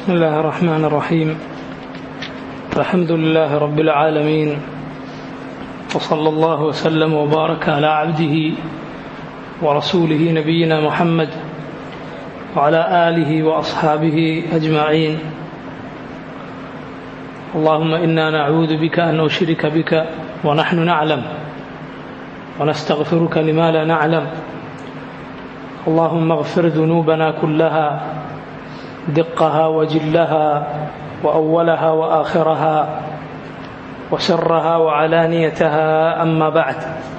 بسم الله الرحمن الرحيم الحمد لله رب العالمين وصلى الله وسلم وبارك على عبده ورسوله نبينا محمد وعلى آله وأصحابه أجمعين اللهم إنا نعوذ بك أن نشرك بك ونحن نعلم ونستغفرك لما لا نعلم اللهم اغفر ذنوبنا كلها دقها وجلها وأولها وآخرها وسرها وعلانيتها أما بعد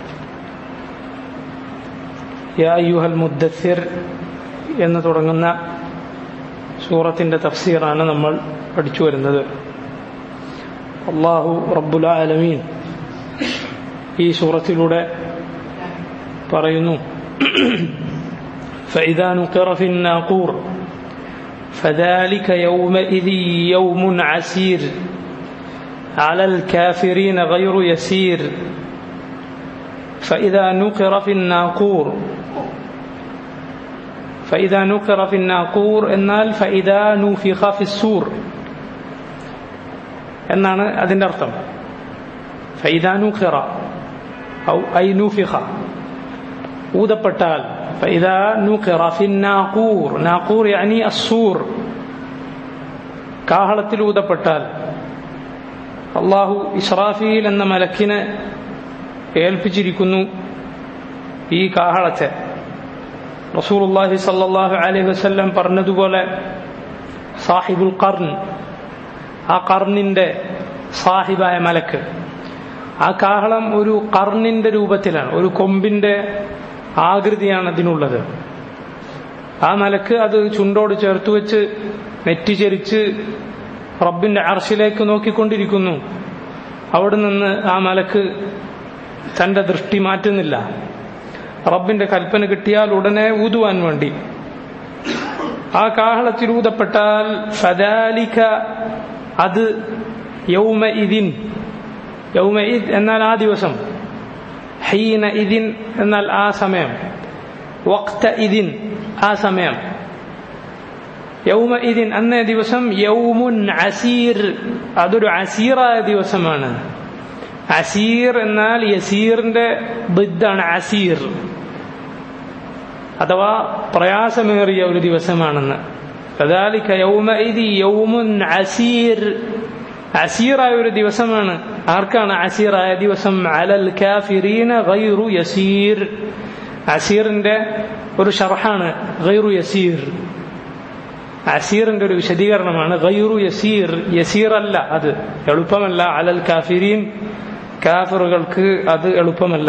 يا أيها المدثر എന്ന് തുടങ്ങുന്ന സൂറത്തിൻ്റെ തഫ്സീറാണ് നമ്മൾ പഠിച്ചു വരുന്നത് അള്ളാഹു റബ്ബുൽ ആലമീൻ ഈ സൂറത്തിലൂടെ പറയുന്നു فإذا نقر في الناقور فذلك يومئذ يوم عسير على الكافرين غير يسير فإذا نقر في الناقور فإذا نقر في الناقور എന്നാൽ فإذا نفخ في السور എന്നാണ് അതിൻ്റെ അർത്ഥം ഫൈദ നുഖിറ ഔ ഐ നുഫിഖ ഊതപ്പെട്ടാൽ فإذا نقر في الناقور ناقور يعني السور കാഹളത്തിൽ ഊതപ്പെട്ടാൽ അള്ളാഹു ഇസ്രാഫീൽ എന്ന മലക്കിനെ ഏൽപ്പിച്ചിരിക്കുന്നു ഈ കാഹളത്തെ റസൂലുള്ളാഹി സല്ലല്ലാഹു അലൈഹി വസല്ലം പറഞ്ഞതുപോലെ സാഹിബുൽ ഖർൻ ആ കർണിന്റെ സാഹിബായ മലക്ക് ആ കാഹളം ഒരു കർണിന്റെ രൂപത്തിലാണ് ഒരു കൊമ്പിന്റെ ആകൃതിയാണ് അതിനുള്ളത് ആ മലക്ക് അത് ചുണ്ടോട് ചേർത്ത് വെച്ച് നെറ്റിചരിച്ച് റബ്ബിന്റെ അർഷിലേക്ക് നോക്കിക്കൊണ്ടിരിക്കുന്നു അവിടെ നിന്ന് ആ മലക്ക് തന്റെ ദൃഷ്ടി മാറ്റുന്നില്ല റബ്ബിന്റെ കൽപ്പന കിട്ടിയാൽ ഉടനെ ഊതുവാൻ വേണ്ടി ആ കാഹളത്തിൽ ഊതപ്പെട്ടാൽ ഫദാലിക അത് യൗമ ഇതിൻ യൗമ ഇദ് എന്നാൽ ആ ദിവസം ഹീന ഇതിൻ എന്നാൽ ആ സമയം വക്ത ഇതിൻ ആ സമയം യൗമ ഇതിൻ അന്നേ ദിവസം യൗമുൻ അസീർ അതൊരു അസീറായ ദിവസമാണ് അസീർ എന്നാൽ യസീറിന്റെ ബിദ്ദാണ് അസീർ അഥവാ പ്രയാസമേറിയ ഒരു ദിവസമാണെന്ന് كذلك يومئذ يوم عسير അസീറായ ഒരു ദിവസമാണ് ആർക്കാണ് അസീറായ ദിവസം അലൽ കാഫിറീന ഗൈറു യസീർ അസീറിന്റെ ഒരു ഷർഹാണ് ഗൈറു യസീർ അസീറിന്റെ ഒരു വിശദീകരണമാണ് ഗൈറു യസീർ യസീർ അല്ല അത് എളുപ്പമല്ല അലൽ കാഫിരീൻ കാഫിറുകൾക്ക് അത് എളുപ്പമല്ല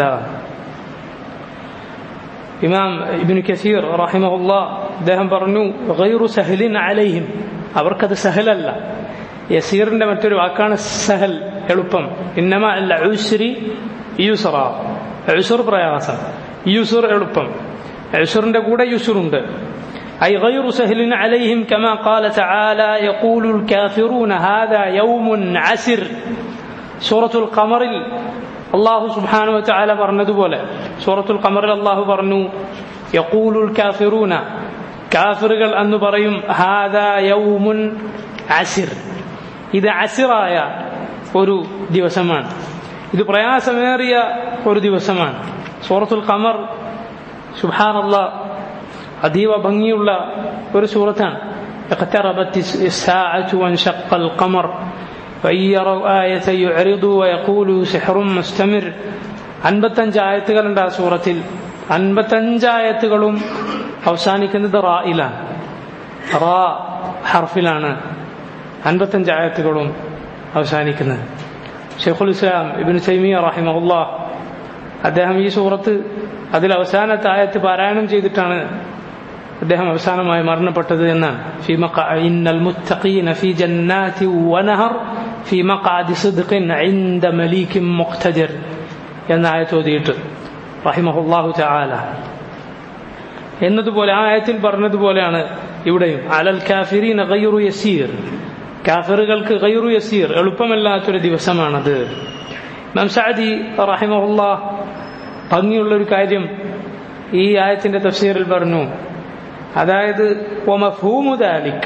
ഇമാം ഇബിൻ കസീർ റഹിമഹുല്ല അദ്ദേഹം പറഞ്ഞു ഗൈറു സഹലിൻ അലൈഹിം അവർക്കത് സഹലല്ല യസീറിന്റെ മറ്റൊരു വാക്കാണ് സഹൽ എളുപ്പം ഇന്നമ അല്ല ഉസ്രി യുസറ യുസുർ പ്രയാസം യുസുർ എളുപ്പം യുസുറിന്റെ കൂടെ യുസുറുണ്ട് أي غير سهل عليهم كما قال تعالى يقول الكافرون هذا يوم عسر سورة القمر الله سبحانه وتعالى برند بولا سورة القمر الله برنو يقول الكافرون كافر أن بريم هذا يوم عسر ഇത് അസിറായ ഒരു ദിവസമാണ് ഇത് പ്രയാസമേറിയ ഒരു ദിവസമാണ് സൂറത്തുൽ ഖമർ സുബാനല്ല അതീവ ഭംഗിയുള്ള ഒരു സൂറത്താണ് اقتربت الساعة وانشق القمر فإن يروا آية يعرضوا ويقولوا سحر مستمر അൻപത്തഞ്ച് ആയത്തുകളുണ്ട് ആ സൂറത്തിൽ അൻപത്തഞ്ച് ആയത്തുകളും അവസാനിക്കുന്നത് റായിലാണ് റാ ഹർഫിലാണ് അൻപത്തഞ്ച് ആയത്തുകളും അവസാനിക്കുന്നത് ഷെയ്ഖുൽ ഇസ്ലാം ഇബിൻ സൈമിയ റഹിമഹുല്ല അദ്ദേഹം ഈ സൂറത്ത് അതിൽ അവസാനത്തെ ആയത്ത് പാരായണം ചെയ്തിട്ടാണ് അദ്ദേഹം അവസാനമായി മരണപ്പെട്ടത് എന്നാണ് ഫി ഇന്നൽ മുത്തഖീന ഫി ജന്നാതി വനഹർ ഫി മഖാദി സിദ്ഖിൻ ഇൻദ മലീകിൻ മുഖ്തദിർ എന്ന ആയത്ത് ഓതിയിട്ട് റഹിമഹുല്ലാഹു തആല എന്നതുപോലെ ആ ആയത്തിൽ പറഞ്ഞതുപോലെയാണ് ഇവിടെയും അലൽ കാഫിരീന ഗൈറു യസീർ കാഫറുകൾക്ക് ഗൈറു യസീർ എളുപ്പമല്ലാത്തൊരു ദിവസമാണത് മംസാദി റഹിമഹുല്ല ഭംഗിയുള്ള ഒരു കാര്യം ഈ ആയത്തിന്റെ തഫ്സീറിൽ പറഞ്ഞു അതായത് ഒമഫൂമുദാലിക്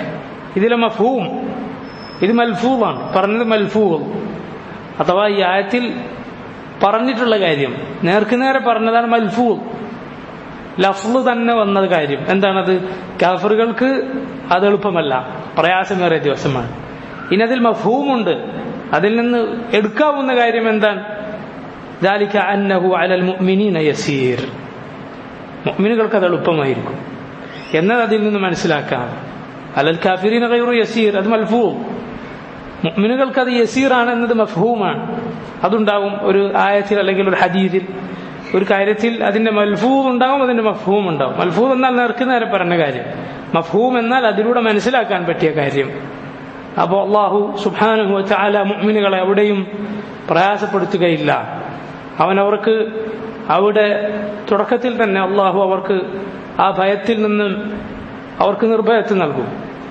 ഇതിലെ മഫൂം ഇത് മൽഫൂവാണ് പറഞ്ഞത് മൽഫൂൾ അഥവാ ഈ ആയത്തിൽ പറഞ്ഞിട്ടുള്ള കാര്യം നേർക്ക് നേരെ പറഞ്ഞതാണ് മൽഫൂൾ ലഫ്ല് തന്നെ വന്നത് കാര്യം എന്താണത് കാഫറുകൾക്ക് അത് എളുപ്പമല്ല പ്രയാസമേറിയ ദിവസമാണ് ഇനി അതിൽ മഫൂമുണ്ട് അതിൽ നിന്ന് എടുക്കാവുന്ന കാര്യം എന്താണ് ذلك أنه على المؤمنين يسير മുഅ്മിനുകൾക്ക് അത് എളുപ്പമായിരിക്കും എന്നത് അതിൽ നിന്ന് മനസ്സിലാക്കാം അലൽ കാഫിരീന ഗൈറു യസീർ അത് മൽഫൂം മുഅ്മിനുകൾക്ക് അത് യസീറാണ് എന്നത് മഫ്ഹൂമാണ് അതുണ്ടാവും ഒരു ആയത്തിൽ അല്ലെങ്കിൽ ഒരു ഹദീസിൽ ഒരു കാര്യത്തിൽ അതിന്റെ മൽഫൂദ് ഉണ്ടാവും അതിന്റെ മഫ്ഹൂം ഉണ്ടാവും മൽഫൂദ് എന്നാൽ നേർക്ക് നേരെ പറഞ്ഞ കാര്യം മഫ്ഹൂം എന്നാൽ അതിലൂടെ മനസ്സിലാക്കാൻ പറ്റിയ കാര്യം അപ്പോൾ അള്ളാഹു സുബാനുഹു ചാല മുഅ്മിനുകളെ എവിടെയും പ്രയാസപ്പെടുത്തുകയില്ല അവൻ അവർക്ക് അവിടെ തുടക്കത്തിൽ തന്നെ അള്ളാഹു അവർക്ക് ആ ഭയത്തിൽ നിന്ന് അവർക്ക് നിർഭയത്ത് നൽകും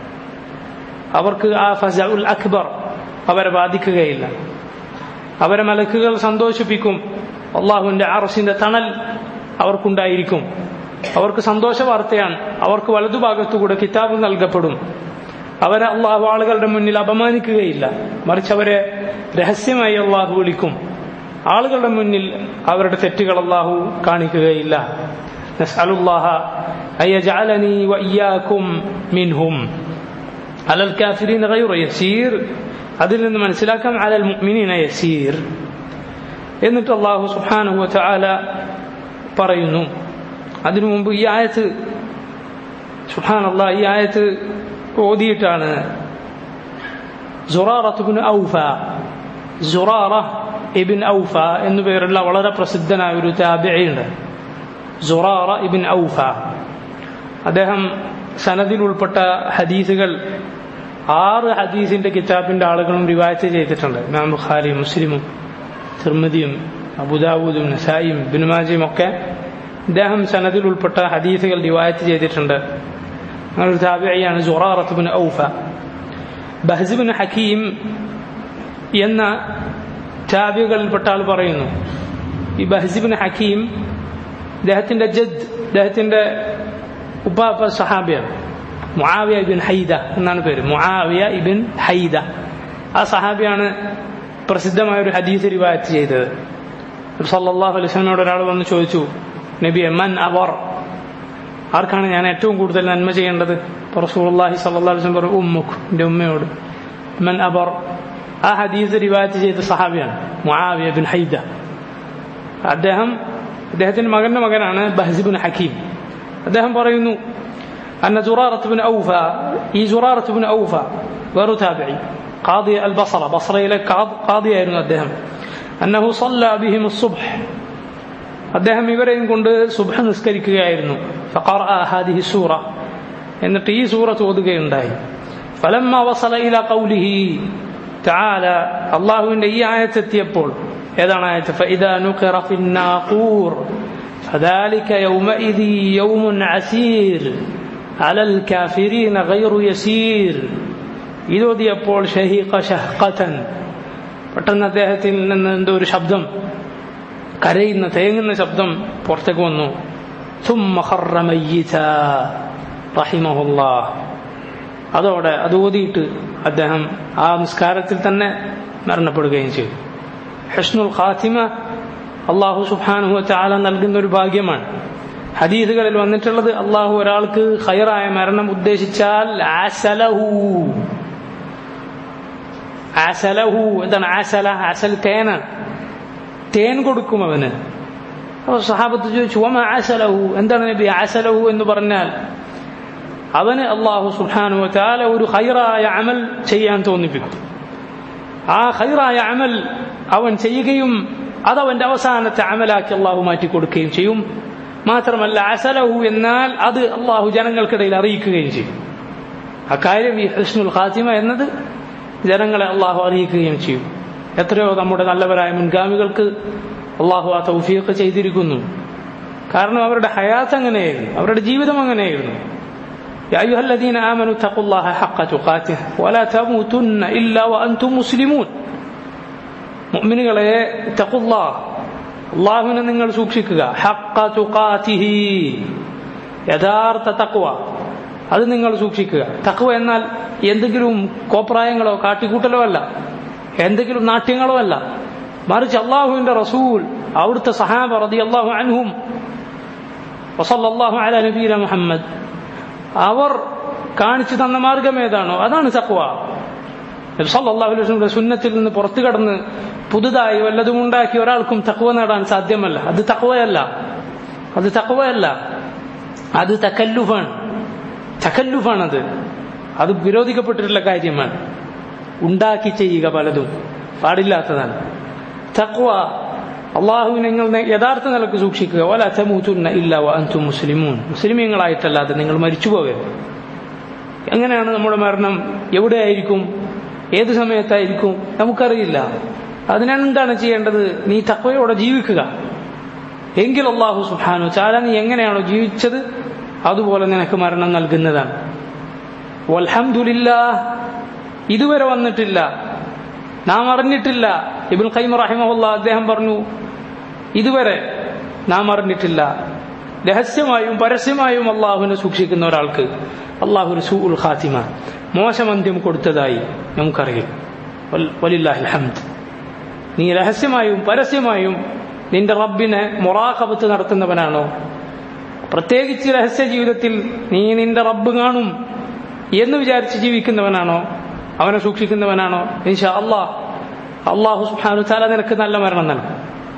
അവർക്ക് ആ ഫസഉൽ അക്ബർ അവരെ ബാധിക്കുകയില്ല അവരെ മലക്കുകൾ സന്തോഷിപ്പിക്കും അള്ളാഹുവിന്റെ അറസിന്റെ തണൽ അവർക്കുണ്ടായിരിക്കും അവർക്ക് സന്തോഷ വാർത്തയാണ് അവർക്ക് വലതുഭാഗത്തുകൂടെ കിതാബ് നൽകപ്പെടും അവരെ അള്ളാഹു ആളുകളുടെ മുന്നിൽ അപമാനിക്കുകയില്ല മറിച്ച് അവരെ രഹസ്യമായി അള്ളാഹു വിളിക്കും ആളുകളുടെ മുന്നിൽ അവരുടെ തെറ്റുകൾ അള്ളാഹു കാണിക്കുകയില്ല നസ്അലുല്ലാഹ അയ്യജഅലനി വഇയ്യാകും മിൻഹും അലൽ കാഫിരീന ഗൈറു യസീർ അതിൽ നിന്ന് മനസ്സിലാക്കാം അലൽ മുഅ്മിനീന യസീർ എന്നിട്ട് അള്ളാഹു സുബ്ഹാനഹു വതആല പറയുന്നു അതിനു മുമ്പ് ഈ ആയത്ത് സുബ്ഹാനല്ലാഹ് ഈ ആയത്ത് ഓതിയിട്ടാണ് സുറാറത്തുബിൻ ഔഫ സുറാറ ഇബിൻ ഔഫ എന്നു പേരുള്ള വളരെ പ്രസിദ്ധനായ ഒരു താബിയുണ്ട് സുറാറ ഇബിൻ ഔഫ അദ്ദേഹം സനദിൽ ഉൾപ്പെട്ട ഹദീസുകൾ ആറ് ഹദീസിന്റെ കിതാബിന്റെ ആളുകളും റിവായത്ത് ചെയ്തിട്ടുണ്ട് ഇമാം ബുഖാരി മുസ്ലിമും തിർമതിയും അബുദാവൂദും നസായിയും ബിനുമാജിയും ഒക്കെ ഇദ്ദേഹം സനദിൽ ഉൾപ്പെട്ട ഹദീസുകൾ റിവായത്ത് ചെയ്തിട്ടുണ്ട് അങ്ങനെ ഒരു താബിയാണ് സുറാറത്തുബിൻ ഔഫ ബഹസിബിൻ ഹക്കീം എന്ന താബികളിൽപ്പെട്ട ആൾ പറയുന്നു ഈ ബഹസിബിൻ ഹക്കീം ഇദ്ദേഹത്തിന്റെ ജദ് ഇദ്ദേഹത്തിന്റെ ഉപ്പാപ്പ സഹാബിയാണ് മുആവിയ ഇബിൻ ഹൈദ എന്നാണ് പേര് മുആവിയ ഇബിൻ ഹൈദ ആ സഹാബിയാണ് പ്രസിദ്ധമായ ഒരു ഹദീസ് റിവായത്ത് ചെയ്തത് സല്ലല്ലാഹു അലൈഹി വസല്ലമയോട് ഒരാൾ വന്ന് ചോദിച്ചു നബിയെ മൻ അവർ ആർക്കാണ് ഞാൻ ഏറ്റവും കൂടുതൽ നന്മ ചെയ്യേണ്ടത് റസൂലുള്ളാഹി സ്വല്ലല്ലാഹു അലൈഹി വസല്ലം പറഞ്ഞു ഉമ്മുക്ക് എൻ്റെ ഉമ്മയോട് മൻ അബർ ആ ഹദീസ് റിവായത്ത് ചെയ്ത സഹാബിയാണ് മുആവിയ ബിൻ ഹൈദ അദ്ദേഹം അദ്ദേഹത്തിന്റെ മകന്റെ മകനാണ് ബഹസിബിൻ ഹക്കീം അദ്ദേഹം പറയുന്നു അന്ന ജുറാറത്ത് ബിൻ ഔഫ ഈ ജുറാറത്ത് ബിൻ ഔഫ വേറു താബിഈ ഖാദി അൽ ബസറ ബസറയിലെ ഖാദിയായിരുന്നു അദ്ദേഹം അന്നഹു സല്ല ബിഹിം സുബ്ഹ് അദ്ദേഹം ഇവരെയും കൊണ്ട് സുബ്ഹ നിസ്കരിക്കുകയായിരുന്നു ഫഖറഅ ഹാദിഹി സൂറ എന്നിട്ട് ഈ സൂറത്ത് ഓതുകയുണ്ടായി ഫലമ്മ വസല ഇല ഖൗലിഹി തആല അല്ലാഹുവിന്റെ ഈ ആയത്ത് എത്തിയപ്പോൾ ഏതാണ് ആയത്ത് ഫഇദാ നുഖിറ ഫിന്നാഖൂർ فذلك يومئذ يوم عسير على الكافرين غير يسير ഇതോതിയപ്പോൾ ഷഹീഖ ഷഹ്ഖതൻ പെട്ടെന്ന് അദ്ദേഹത്തിൽ നിന്ന് എന്തോ ഒരു ശബ്ദം കരയുന്ന തേങ്ങുന്ന ശബ്ദം പുറത്തേക്ക് വന്നു ثم خر ميتا رحمه الله അതോടെ അത് ഓതിയിട്ട് അദ്ദേഹം ആ നിസ്കാരത്തിൽ തന്നെ മരണപ്പെടുകയും ചെയ്തു ഹഷ്നുൽ ഖാത്തിമ അള്ളാഹു സുബാനുഹു ചാല നൽകുന്ന ഒരു ഭാഗ്യമാണ് ഹദീസുകളിൽ വന്നിട്ടുള്ളത് അള്ളാഹു ഒരാൾക്ക് ഹൈറായ മരണം ഉദ്ദേശിച്ചാൽ ആസലഹു ആസലഹു എന്താണ് ആസല ആസൽ തേനാണ് തേൻ കൊടുക്കും അവന് അപ്പോൾ സഹാബത്ത് ചോദിച്ചു ഓമ ആസലഹു എന്താണ് നബി ആസലഹു എന്ന് പറഞ്ഞാൽ അവന് അള്ളാഹു സുഹാനു ചാല ഒരു ഹൈറായ അമൽ ചെയ്യാൻ തോന്നിപ്പിക്കും ആ ഹൈറായ അമൽ അവൻ ചെയ്യുകയും അതവന്റെ അവസാനത്തെ അമലാക്കി അള്ളാഹു മാറ്റി കൊടുക്കുകയും ചെയ്യും മാത്രമല്ല അസലഹു എന്നാൽ അത് അള്ളാഹു ജനങ്ങൾക്കിടയിൽ അറിയിക്കുകയും ചെയ്യും അക്കാര്യം ഈ ഹസ്നുൽ ഖാത്തിമ എന്നത് ജനങ്ങളെ അള്ളാഹു അറിയിക്കുകയും ചെയ്യും എത്രയോ നമ്മുടെ നല്ലവരായ മുൻഗാമികൾക്ക് അള്ളാഹു ആ തൗഫീഖ് ചെയ്തിരിക്കുന്നു കാരണം അവരുടെ ഹയാത്ത് അങ്ങനെയായിരുന്നു അവരുടെ ജീവിതം അങ്ങനെയായിരുന്നു يا أيها الذين آمنوا اتقوا الله حق تقاته ولا تموتن إلا وأنتم مسلمون മുഅ്മിനുകളെ തഖുല്ലാ അള്ളാഹുവിനെ നിങ്ങൾ സൂക്ഷിക്കുക ഹഖ തുഖാതിഹി യഥാർത്ഥ തഖ്വ അത് നിങ്ങൾ സൂക്ഷിക്കുക തക്വ എന്നാൽ എന്തെങ്കിലും കോപ്രായങ്ങളോ കാട്ടിക്കൂട്ടലോ അല്ല എന്തെങ്കിലും നാട്യങ്ങളോ അല്ല മറിച്ച് അള്ളാഹുവിന്റെ റസൂൽ അവിടുത്തെ സഹാബ റതി അള്ളാഹു അൻഹും വസല്ലാഹു അല നബീന മുഹമ്മദ് അവർ കാണിച്ചു തന്ന മാർഗം ഏതാണോ അതാണ് തക്വ സല്ലാഹു അലൈഹിയുടെ സുന്നത്തിൽ നിന്ന് പുറത്തു കടന്ന് പുതുതായി വല്ലതും ഉണ്ടാക്കി ഒരാൾക്കും തക്വ നേടാൻ സാധ്യമല്ല അത് തക്വയല്ല അത് തക്വയല്ല അത് തക്കല്ലുഫാണ് തക്കല്ലുഫാണത് അത് വിരോധിക്കപ്പെട്ടിട്ടുള്ള കാര്യമാണ് ഉണ്ടാക്കി ചെയ്യുക പലതും പാടില്ലാത്തതാണ് തക്വ അള്ളാഹു നിങ്ങൾ യഥാർത്ഥ നിലക്ക് സൂക്ഷിക്കുക ഓല തമൂത്തുന്ന ഇല്ല അൻതും മുസ്ലിമൂൻ മുസ്ലിമീങ്ങളായിട്ടല്ലാതെ നിങ്ങൾ മരിച്ചു പോകരുത് എങ്ങനെയാണ് നമ്മുടെ മരണം എവിടെയായിരിക്കും ഏത് സമയത്തായിരിക്കും നമുക്കറിയില്ല അതിനെന്താണ് ചെയ്യേണ്ടത് നീ തക്വയോടെ ജീവിക്കുക എങ്കിൽ അള്ളാഹു സുഹാനു ചാല നീ എങ്ങനെയാണോ ജീവിച്ചത് അതുപോലെ നിനക്ക് മരണം നൽകുന്നതാണ് വൽഹംദുലില്ല ഇതുവരെ വന്നിട്ടില്ല നാം അറിഞ്ഞിട്ടില്ല ഇബുൽ ഖൈം റഹിമഹുല്ല അദ്ദേഹം പറഞ്ഞു ഇതുവരെ നാം അറിഞ്ഞിട്ടില്ല രഹസ്യമായും പരസ്യമായും അള്ളാഹുവിനെ സൂക്ഷിക്കുന്ന ഒരാൾക്ക് അള്ളാഹുവിന് സൂ ഉൽ ഖാത്തിമ മോശമന്ത്യം കൊടുത്തതായി നമുക്കറിയാം വലില്ലാഹിൽ ഹംദ് നീ രഹസ്യമായും പരസ്യമായും നിന്റെ റബ്ബിനെ മൊറാഖബത്ത് നടത്തുന്നവനാണോ പ്രത്യേകിച്ച് രഹസ്യ ജീവിതത്തിൽ നീ നിന്റെ റബ്ബ് കാണും എന്ന് വിചാരിച്ച് ജീവിക്കുന്നവനാണോ അവനെ സൂക്ഷിക്കുന്നവനാണോ ഇൻഷാ അള്ളാഹ് അള്ളാഹു സുഹാനു താല നിനക്ക് നല്ല മരണം നൽകും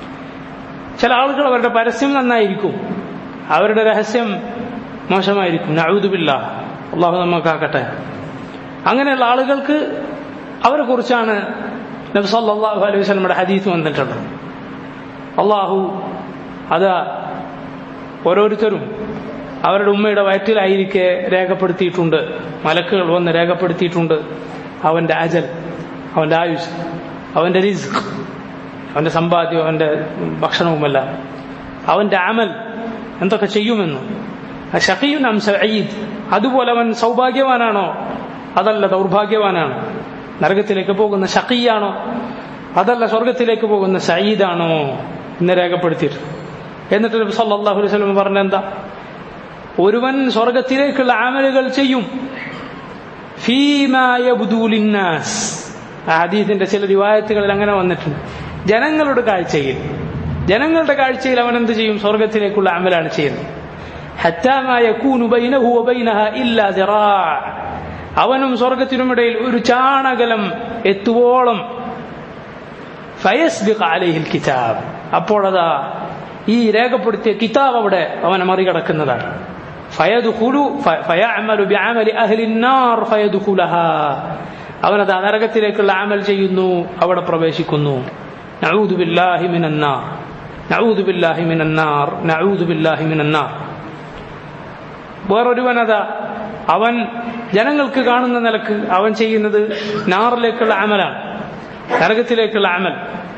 ചില ആളുകൾ അവരുടെ പരസ്യം നന്നായിരിക്കും അവരുടെ രഹസ്യം മോശമായിരിക്കും നഴുതുമില്ല അള്ളാഹു നമുക്കാക്കട്ടെ അങ്ങനെയുള്ള ആളുകൾക്ക് അവരെ കുറിച്ചാണ് നബി സല്ലല്ലാഹു അലൈഹി വസല്ലമയുടെ ഹദീസ് വന്നിട്ടുള്ളത് അള്ളാഹു അതാ ഓരോരുത്തരും അവരുടെ ഉമ്മയുടെ വയറ്റിലായിരിക്കെ രേഖപ്പെടുത്തിയിട്ടുണ്ട് മലക്കുകൾ വന്ന് രേഖപ്പെടുത്തിയിട്ടുണ്ട് അവന്റെ അജൽ അവന്റെ ആയുസ് അവന്റെ റിസ്ക് അവന്റെ സമ്പാദ്യം അവന്റെ ഭക്ഷണവുമല്ല അവന്റെ അമൽ എന്തൊക്കെ ചെയ്യുമെന്ന് ഷഖീൻ അം സഈദ് അതുപോലെ അവൻ സൗഭാഗ്യവാനാണോ അതല്ല ദൗർഭാഗ്യവാനാണ് നരകത്തിലേക്ക് പോകുന്ന ഷഖിയാണോ അതല്ല സ്വർഗത്തിലേക്ക് പോകുന്ന സയ്യിദാണോ എന്ന് രേഖപ്പെടുത്തിയിട്ട് എന്നിട്ട് നബി സല്ലല്ലാഹു അലൈഹി വസല്ലം പറഞ്ഞ എന്താ ഒരുവൻ സ്വർഗത്തിലേക്കുള്ള ആമലുകൾ ചെയ്യും ഹദീസിന്റെ ചില റിവായത്തുകളിൽ അങ്ങനെ വന്നിട്ടുണ്ട് ജനങ്ങളുടെ കാഴ്ചയിൽ ജനങ്ങളുടെ കാഴ്ചയിൽ അവൻ എന്ത് ചെയ്യും സ്വർഗത്തിലേക്കുള്ള അമലാണ് ചെയ്യുന്നത് അവനും സ്വർഗത്തിനുമിടയിൽ ഒരു ചാണകലം എത്തുവോളം കിതാബ് അപ്പോഴതാ ഈ രേഖപ്പെടുത്തിയ കിതാബ് അവിടെ അവനെ മറികടക്കുന്നതാണ് അവനത് നരകത്തിലേക്കുള്ള അമൽ ചെയ്യുന്നു അവിടെ പ്രവേശിക്കുന്നു വേറൊരുവനതാ അവൻ ജനങ്ങൾക്ക് കാണുന്ന നിലക്ക് അവൻ ചെയ്യുന്നത് നാറിലേക്കുള്ള അമലാണ് നരകത്തിലേക്കുള്ള അമൽ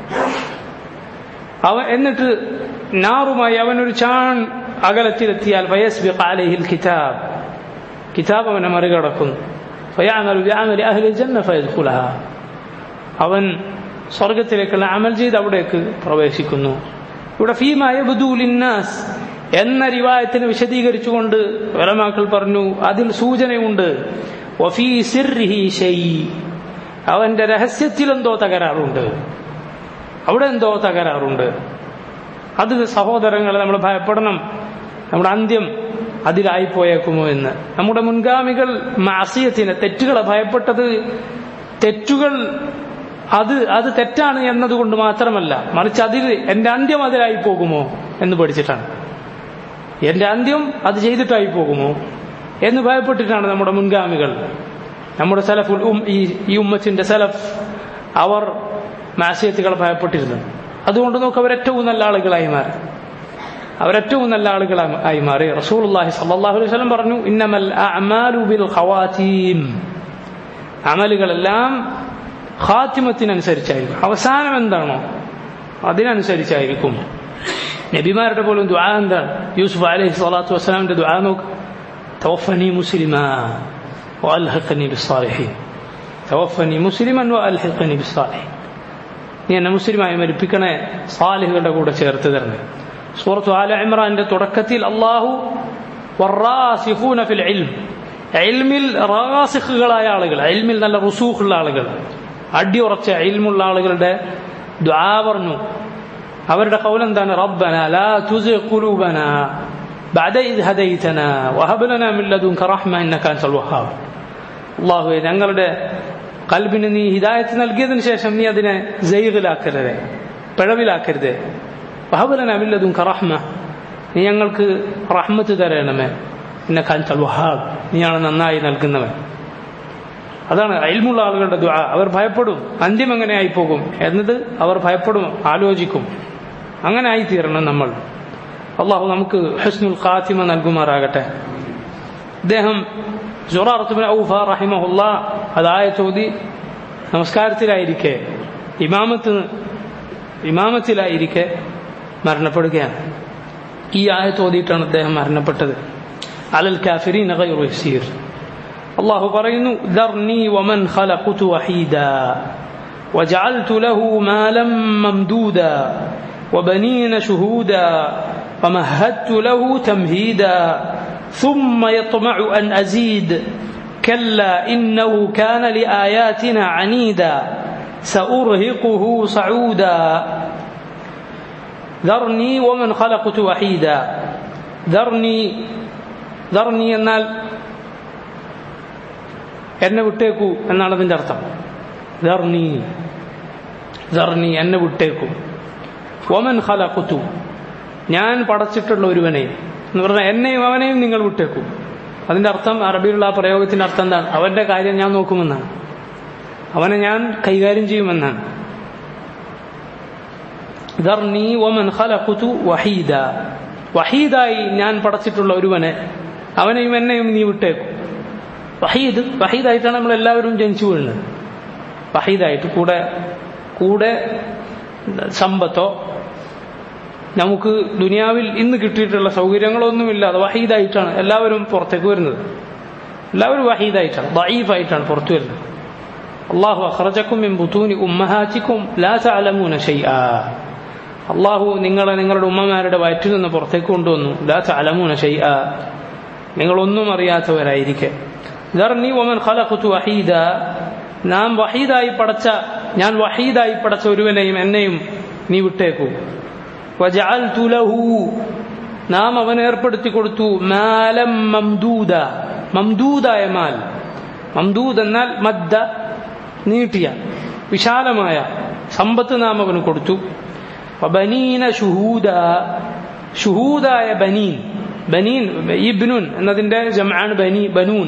അവൻ എന്നിട്ട് നാറുമായി അവനൊരു ചാൺ അകലത്തിലെത്തിയാൽ ഫയസ്ബിഖ് കിതാബ് കിതാബ് അവനെ മറികടക്കുന്നു ഫയാമലു ബിഅമലി അഹ്ലി ജന്ന ഫയദ്ഖുലഹ അവൻ സ്വർഗത്തിലേക്കുള്ള അമൽ ചെയ്ത് അവിടേക്ക് പ്രവേശിക്കുന്നു ഇവിടെ ഫീമായ ലിന്നാസ് എന്ന റിവായത്തിന് വിശദീകരിച്ചുകൊണ്ട് വലമാക്കൾ പറഞ്ഞു അതിൽ സൂചനയുണ്ട് വഫീ സിർഹി ഷൈ അവന്റെ രഹസ്യത്തിൽ എന്തോ തകരാറുണ്ട് അവിടെ എന്തോ തകരാറുണ്ട് അത് സഹോദരങ്ങളെ നമ്മൾ ഭയപ്പെടണം നമ്മുടെ അന്ത്യം അതിലായി പോയേക്കുമോ എന്ന് നമ്മുടെ മുൻഗാമികൾ മാസിയത്തിന് തെറ്റുകളെ ഭയപ്പെട്ടത് തെറ്റുകൾ അത് അത് തെറ്റാണ് എന്നതുകൊണ്ട് മാത്രമല്ല മറിച്ച് അതിൽ എന്റെ അന്ത്യം അതിലായി പോകുമോ എന്ന് പഠിച്ചിട്ടാണ് എന്റെ അന്ത്യം അത് ചെയ്തിട്ടായി പോകുമോ എന്ന് ഭയപ്പെട്ടിട്ടാണ് നമ്മുടെ മുൻഗാമികൾ നമ്മുടെ സലഫുൽ ഈ ഉമ്മത്തിന്റെ സലഫ് അവർ മാസിയത്തുകൾ ഭയപ്പെട്ടിരുന്നു അതുകൊണ്ട് നോക്ക് അവരേറ്റവും നല്ല ആളുകളായി മാറി അവരേറ്റവും നല്ല ആളുകളായി മാറി റസൂലുള്ളാഹി സ്വല്ലല്ലാഹു അലൈഹി വസല്ലം പറഞ്ഞു ഇന്നമൽ അഅമാലു ബിൽ ഖവാതീം അമലുകളെല്ലാം ഖാത്തിമത്തിനനുസരിച്ചായിരിക്കും അവസാനം എന്താണോ അതിനനുസരിച്ചായിരിക്കും നബിമാരുടെ പോലും ദുആ എന്താണ് യൂസുഫ് അലൈഹി സ്വലാത്തു വസ്സലാമിന്റെ ദുആ നോക്ക് توفني مسلما وألحقني بالصالحين توفني مسلما وألحقني بالصالحين നീ എന്നെ മുസ്ലിമായി മരിപ്പിക്കണേ സാലിഹുകളുടെ കൂടെ ചേർത്ത് തരണേ സൂറത്ത് ആല ഇമ്രാന്റെ തുടക്കത്തിൽ അള്ളാഹു ഫിൽ ഇൽം എൽമിൽ റാസിഖുകളായ ആളുകൾ എൽമിൽ നല്ല റുസൂഖുള്ള ആളുകൾ അടിയുറച്ച എൽമുള്ള ആളുകളുടെ ദ്വാ പറഞ്ഞു അവരുടെ കൗലെന്താണ് റബ്ബന ലാ തുസിഗ് ഖുലൂബന بعد إذ هديتنا وهب لنا من لدنك رحمة إنك أنت الوهاب അള്ളാഹുവെ ഞങ്ങളുടെ കൽബിന് നീ ഹിദായത്ത് നൽകിയതിനു ശേഷം നീ അതിനെ ജൈഗിലാക്കരുതേ പിഴവിലാക്കരുതേ വഹബലന മില്ലതും റഹ്മ നീ ഞങ്ങൾക്ക് റഹ്മത്ത് തരണമേ എന്നെ കാഞ്ചൽ വഹാബ് നീയാണ് നന്നായി നൽകുന്നവൻ അതാണ് അയൽമുള്ള ആളുകളുടെ ദ്വാ അവർ ഭയപ്പെടും അന്ത്യം എങ്ങനെ ആയി പോകും എന്നത് അവർ ഭയപ്പെടും ആലോചിക്കും അങ്ങനെ ആയി തീരണം നമ്മൾ അള്ളാഹു നമുക്ക് ഹസ്നുൽ ഖാത്തിമ നൽകുമാറാകട്ടെ അദ്ദേഹം ജുറാർത്തുബിൻ ഔഫ റഹിമഹുല്ല അതായ ചോദി നമസ്കാരത്തിലായിരിക്കെ ഇമാമത്ത് ഇമാമത്തിലായിരിക്കെ മരണപ്പെടുകയാണ് ഈ ആയത്ത് ഓതിയിട്ടാണ് അദ്ദേഹം മരണപ്പെട്ടത് അലൽ കാഫിരീൻ ഗൈറു യസീർ അള്ളാഹു പറയുന്നു ذرني ومن خلقت وحيدا وجعلت له مالا ممدودا وبنين شهودا ومهدت له تمهيدا ثم يطمع أن أزيد كلا إنه كان لآياتنا عنيدا سأرهقه صعودا ذرني ومن خلقت وحيدا ذرني ذرني എന്നാൽ എന്നെ വിട്ടേക്കൂ എന്നാണ് അതിന്റെ അർത്ഥം ധർണി ധർണി എന്നെ വിട്ടേക്കൂ ഒമൻ ഖലഖുതു ഞാൻ പടച്ചിട്ടുള്ള ഒരുവനെ എന്ന് പറഞ്ഞാൽ എന്നെയും അവനെയും നിങ്ങൾ വിട്ടേക്കൂ അതിന്റെ അർത്ഥം അറബിയിലുള്ള ആ പ്രയോഗത്തിന്റെ അർത്ഥം എന്താണ് അവന്റെ കാര്യം ഞാൻ നോക്കുമെന്നാണ് അവനെ ഞാൻ കൈകാര്യം ചെയ്യുമെന്നാണ് ധർണി ഒമൻ ഖലഖുതു വഹീദ വഹീദായി ഞാൻ പടച്ചിട്ടുള്ള ഒരുവനെ അവനെയും എന്നെയും നീ വിട്ടേക്കും വഹീദ് വഹീദായിട്ടാണ് നമ്മൾ എല്ലാവരും ജനിച്ചു വീഴുന്നത് വഹീദായിട്ട് കൂടെ കൂടെ സമ്പത്തോ നമുക്ക് ദുനിയാവിൽ ഇന്ന് കിട്ടിയിട്ടുള്ള സൗകര്യങ്ങളൊന്നുമില്ലാതെ വഹീദായിട്ടാണ് എല്ലാവരും പുറത്തേക്ക് വരുന്നത് എല്ലാവരും വഹീദായിട്ടാണ് ദഈഫായിട്ടാണ് പുറത്തു വരുന്നത് അള്ളാഹു അഖ്റജക്കും മിൻ ബുതൂനി ഉമ്മഹാറ്റിക്കും ലാ തഅലമൂന ഷൈആ അള്ളാഹു നിങ്ങളെ നിങ്ങളുടെ ഉമ്മമാരുടെ വയറ്റിൽ നിന്ന് പുറത്തേക്ക് കൊണ്ടുവന്നു ലാ തഅലമൂന ഷൈആ നിങ്ങളൊന്നും അറിയാത്തവരായിരിക്കെ ذرني ومن خلقت وحيدا നാം വഹീദായി പടച്ച ഞാൻ വഹീദായി പടച്ച ഒരുവനെയും എന്നെയും നീ വിട്ടേക്കൂ വജഅൽതു ലഹു നാം അവൻ ഏർപ്പെടുത്തി കൊടുത്തു മാലം മംദൂദ മംദൂദായ മാൽ മംദൂദ് എന്നാൽ മദ്ദ നീട്ടിയ വിശാലമായ സമ്പത്ത് നാം അവന് കൊടുത്തു ബനീന ഷുഹൂദ ഷുഹൂദായ ബനീൻ ബനീൻ ഇബ്നുൻ എന്നതിന്റെ ജമാണ് ബനി ബനൂൻ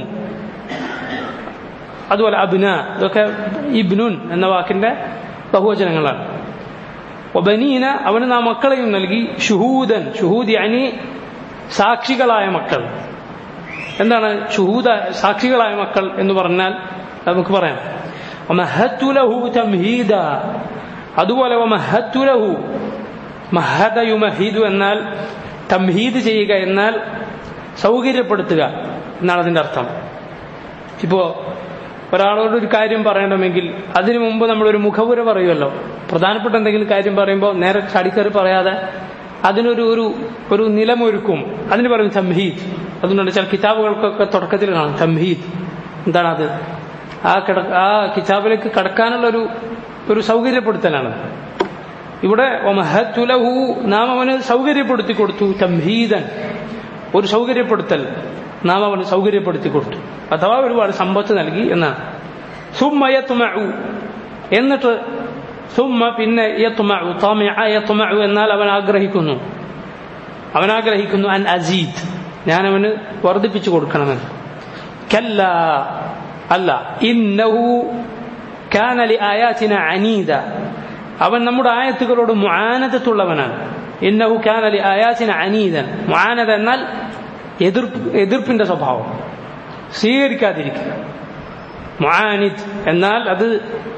അതുപോലെ അബ്ന ഇതൊക്കെ ഇബ്നുൻ എന്ന വാക്കിന്റെ ബഹുവചനങ്ങളാണ് ഒബനീന അവന് നാം മക്കളെയും നൽകി ഷുഹൂദൻ ഷുഹൂദ് അനി സാക്ഷികളായ മക്കൾ എന്താണ് ഷുഹൂദ സാക്ഷികളായ മക്കൾ എന്ന് പറഞ്ഞാൽ നമുക്ക് പറയാം ഒമഹത്തുലഹു തംഹീദ അതുപോലെ ഒമഹത്തുലഹു മഹദ യുമഹീദു എന്നാൽ തംഹീദ് ചെയ്യുക എന്നാൽ സൗകര്യപ്പെടുത്തുക എന്നാണ് അതിന്റെ അർത്ഥം ഇപ്പോ ഒരാളോട് ഒരു കാര്യം പറയണമെങ്കിൽ അതിനു മുമ്പ് നമ്മൾ ഒരു മുഖവുര പറയുമല്ലോ പ്രധാനപ്പെട്ട എന്തെങ്കിലും കാര്യം പറയുമ്പോൾ നേരെ ചടിക്കറി പറയാതെ അതിനൊരു ഒരു ഒരു നിലമൊരുക്കും അതിന് പറയും തംഹീദ് അതുകൊണ്ട് ചില കിതാബുകൾക്കൊക്കെ തുടക്കത്തിൽ കാണും തംഹീദ് എന്താണ് അത് ആ കിട ആ കിതാബിലേക്ക് കടക്കാനുള്ള ഒരു ഒരു സൗകര്യപ്പെടുത്തലാണ് ഇവിടെ ഒമഹത്തുലഹു നാം അവന് സൗകര്യപ്പെടുത്തി കൊടുത്തു തംഹീദൻ ഒരു സൗകര്യപ്പെടുത്തൽ നാം അവന് സൗകര്യപ്പെടുത്തി കൊടുത്തു അഥവാ ഒരുപാട് സമ്പത്ത് നൽകി എന്നാണ് സുമ്മയത്തുമു എന്നിട്ട് സുമ്മ പിന്നെ യത്തുമു യത്തുമു എന്നാൽ അവൻ ആഗ്രഹിക്കുന്നു അവൻ ആഗ്രഹിക്കുന്നു അൻ അസീദ് ഞാൻ അവന് വർദ്ധിപ്പിച്ചു കൊടുക്കണമെന്ന് കല്ല അല്ല ഇന്നഹു കാനലി ആയാച്ചിന അനീദ അവൻ നമ്മുടെ ആയത്തുകളോട് മുആനതത്തുള്ളവനാണ് ഇന്നഹു കാനലി ആയാച്ചിന അനീദൻ മുആനത എന്നാൽ എതിർപ്പ് എതിർപ്പിന്റെ സ്വഭാവം സ്വീകരിക്കാതിരിക്കുക മുആനിദ് എന്നാൽ അത്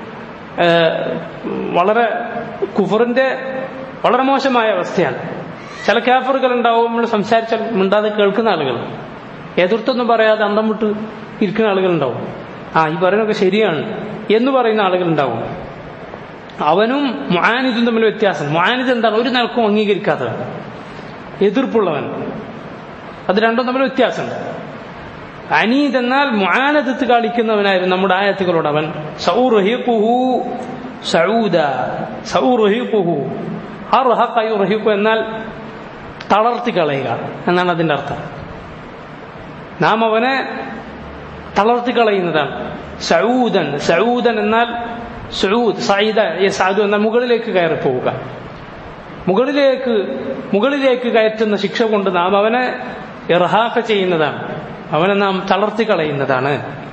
വളരെ കുഫറിന്റെ വളരെ മോശമായ അവസ്ഥയാണ് ചില ക്യാഫറുകൾ ഉണ്ടാവും നമ്മൾ സംസാരിച്ചാൽ മിണ്ടാതെ കേൾക്കുന്ന ആളുകൾ എതിർത്തൊന്നും പറയാതെ അന്തം വിട്ട് ഇരിക്കുന്ന ആളുകൾ ഉണ്ടാവും ആ ഈ പറയുന്നതൊക്കെ ശരിയാണ് എന്ന് പറയുന്ന ആളുകൾ ഉണ്ടാവും അവനും മുആനിദും തമ്മിൽ വ്യത്യാസം മുആനിദ് എന്താണ് ഒരു നിലക്കും അംഗീകരിക്കാത്തവൻ എതിർപ്പുള്ളവൻ അത് രണ്ടും തമ്മിൽ വ്യത്യാസമുണ്ട് അനീദ് എന്നാൽ മുആനദത്ത് കാണിക്കുന്നവനായിരുന്നു നമ്മുടെ ആയത്തുകളോട് അവൻ സൗറഹിഖുഹു സഊദ സൗറഹിഖുഹു അർഹഖ യുർഹിഖു എന്നാൽ തളർത്തി കളയുക എന്നാണ് അതിന്റെ അർത്ഥം നാം അവനെ തളർത്തി കളയുന്നതാണ് സഊദൻ സഊദൻ എന്നാൽ സഊദ് സൈദ സാധു എന്നാൽ മുകളിലേക്ക് കയറി പോവുക മുകളിലേക്ക് മുകളിലേക്ക് കയറ്റുന്ന ശിക്ഷ കൊണ്ട് നാം അവനെ ഇർഹാഖ ചെയ്യുന്നതാണ് അവനെ നാം തളർത്തി കളയുന്നതാണ്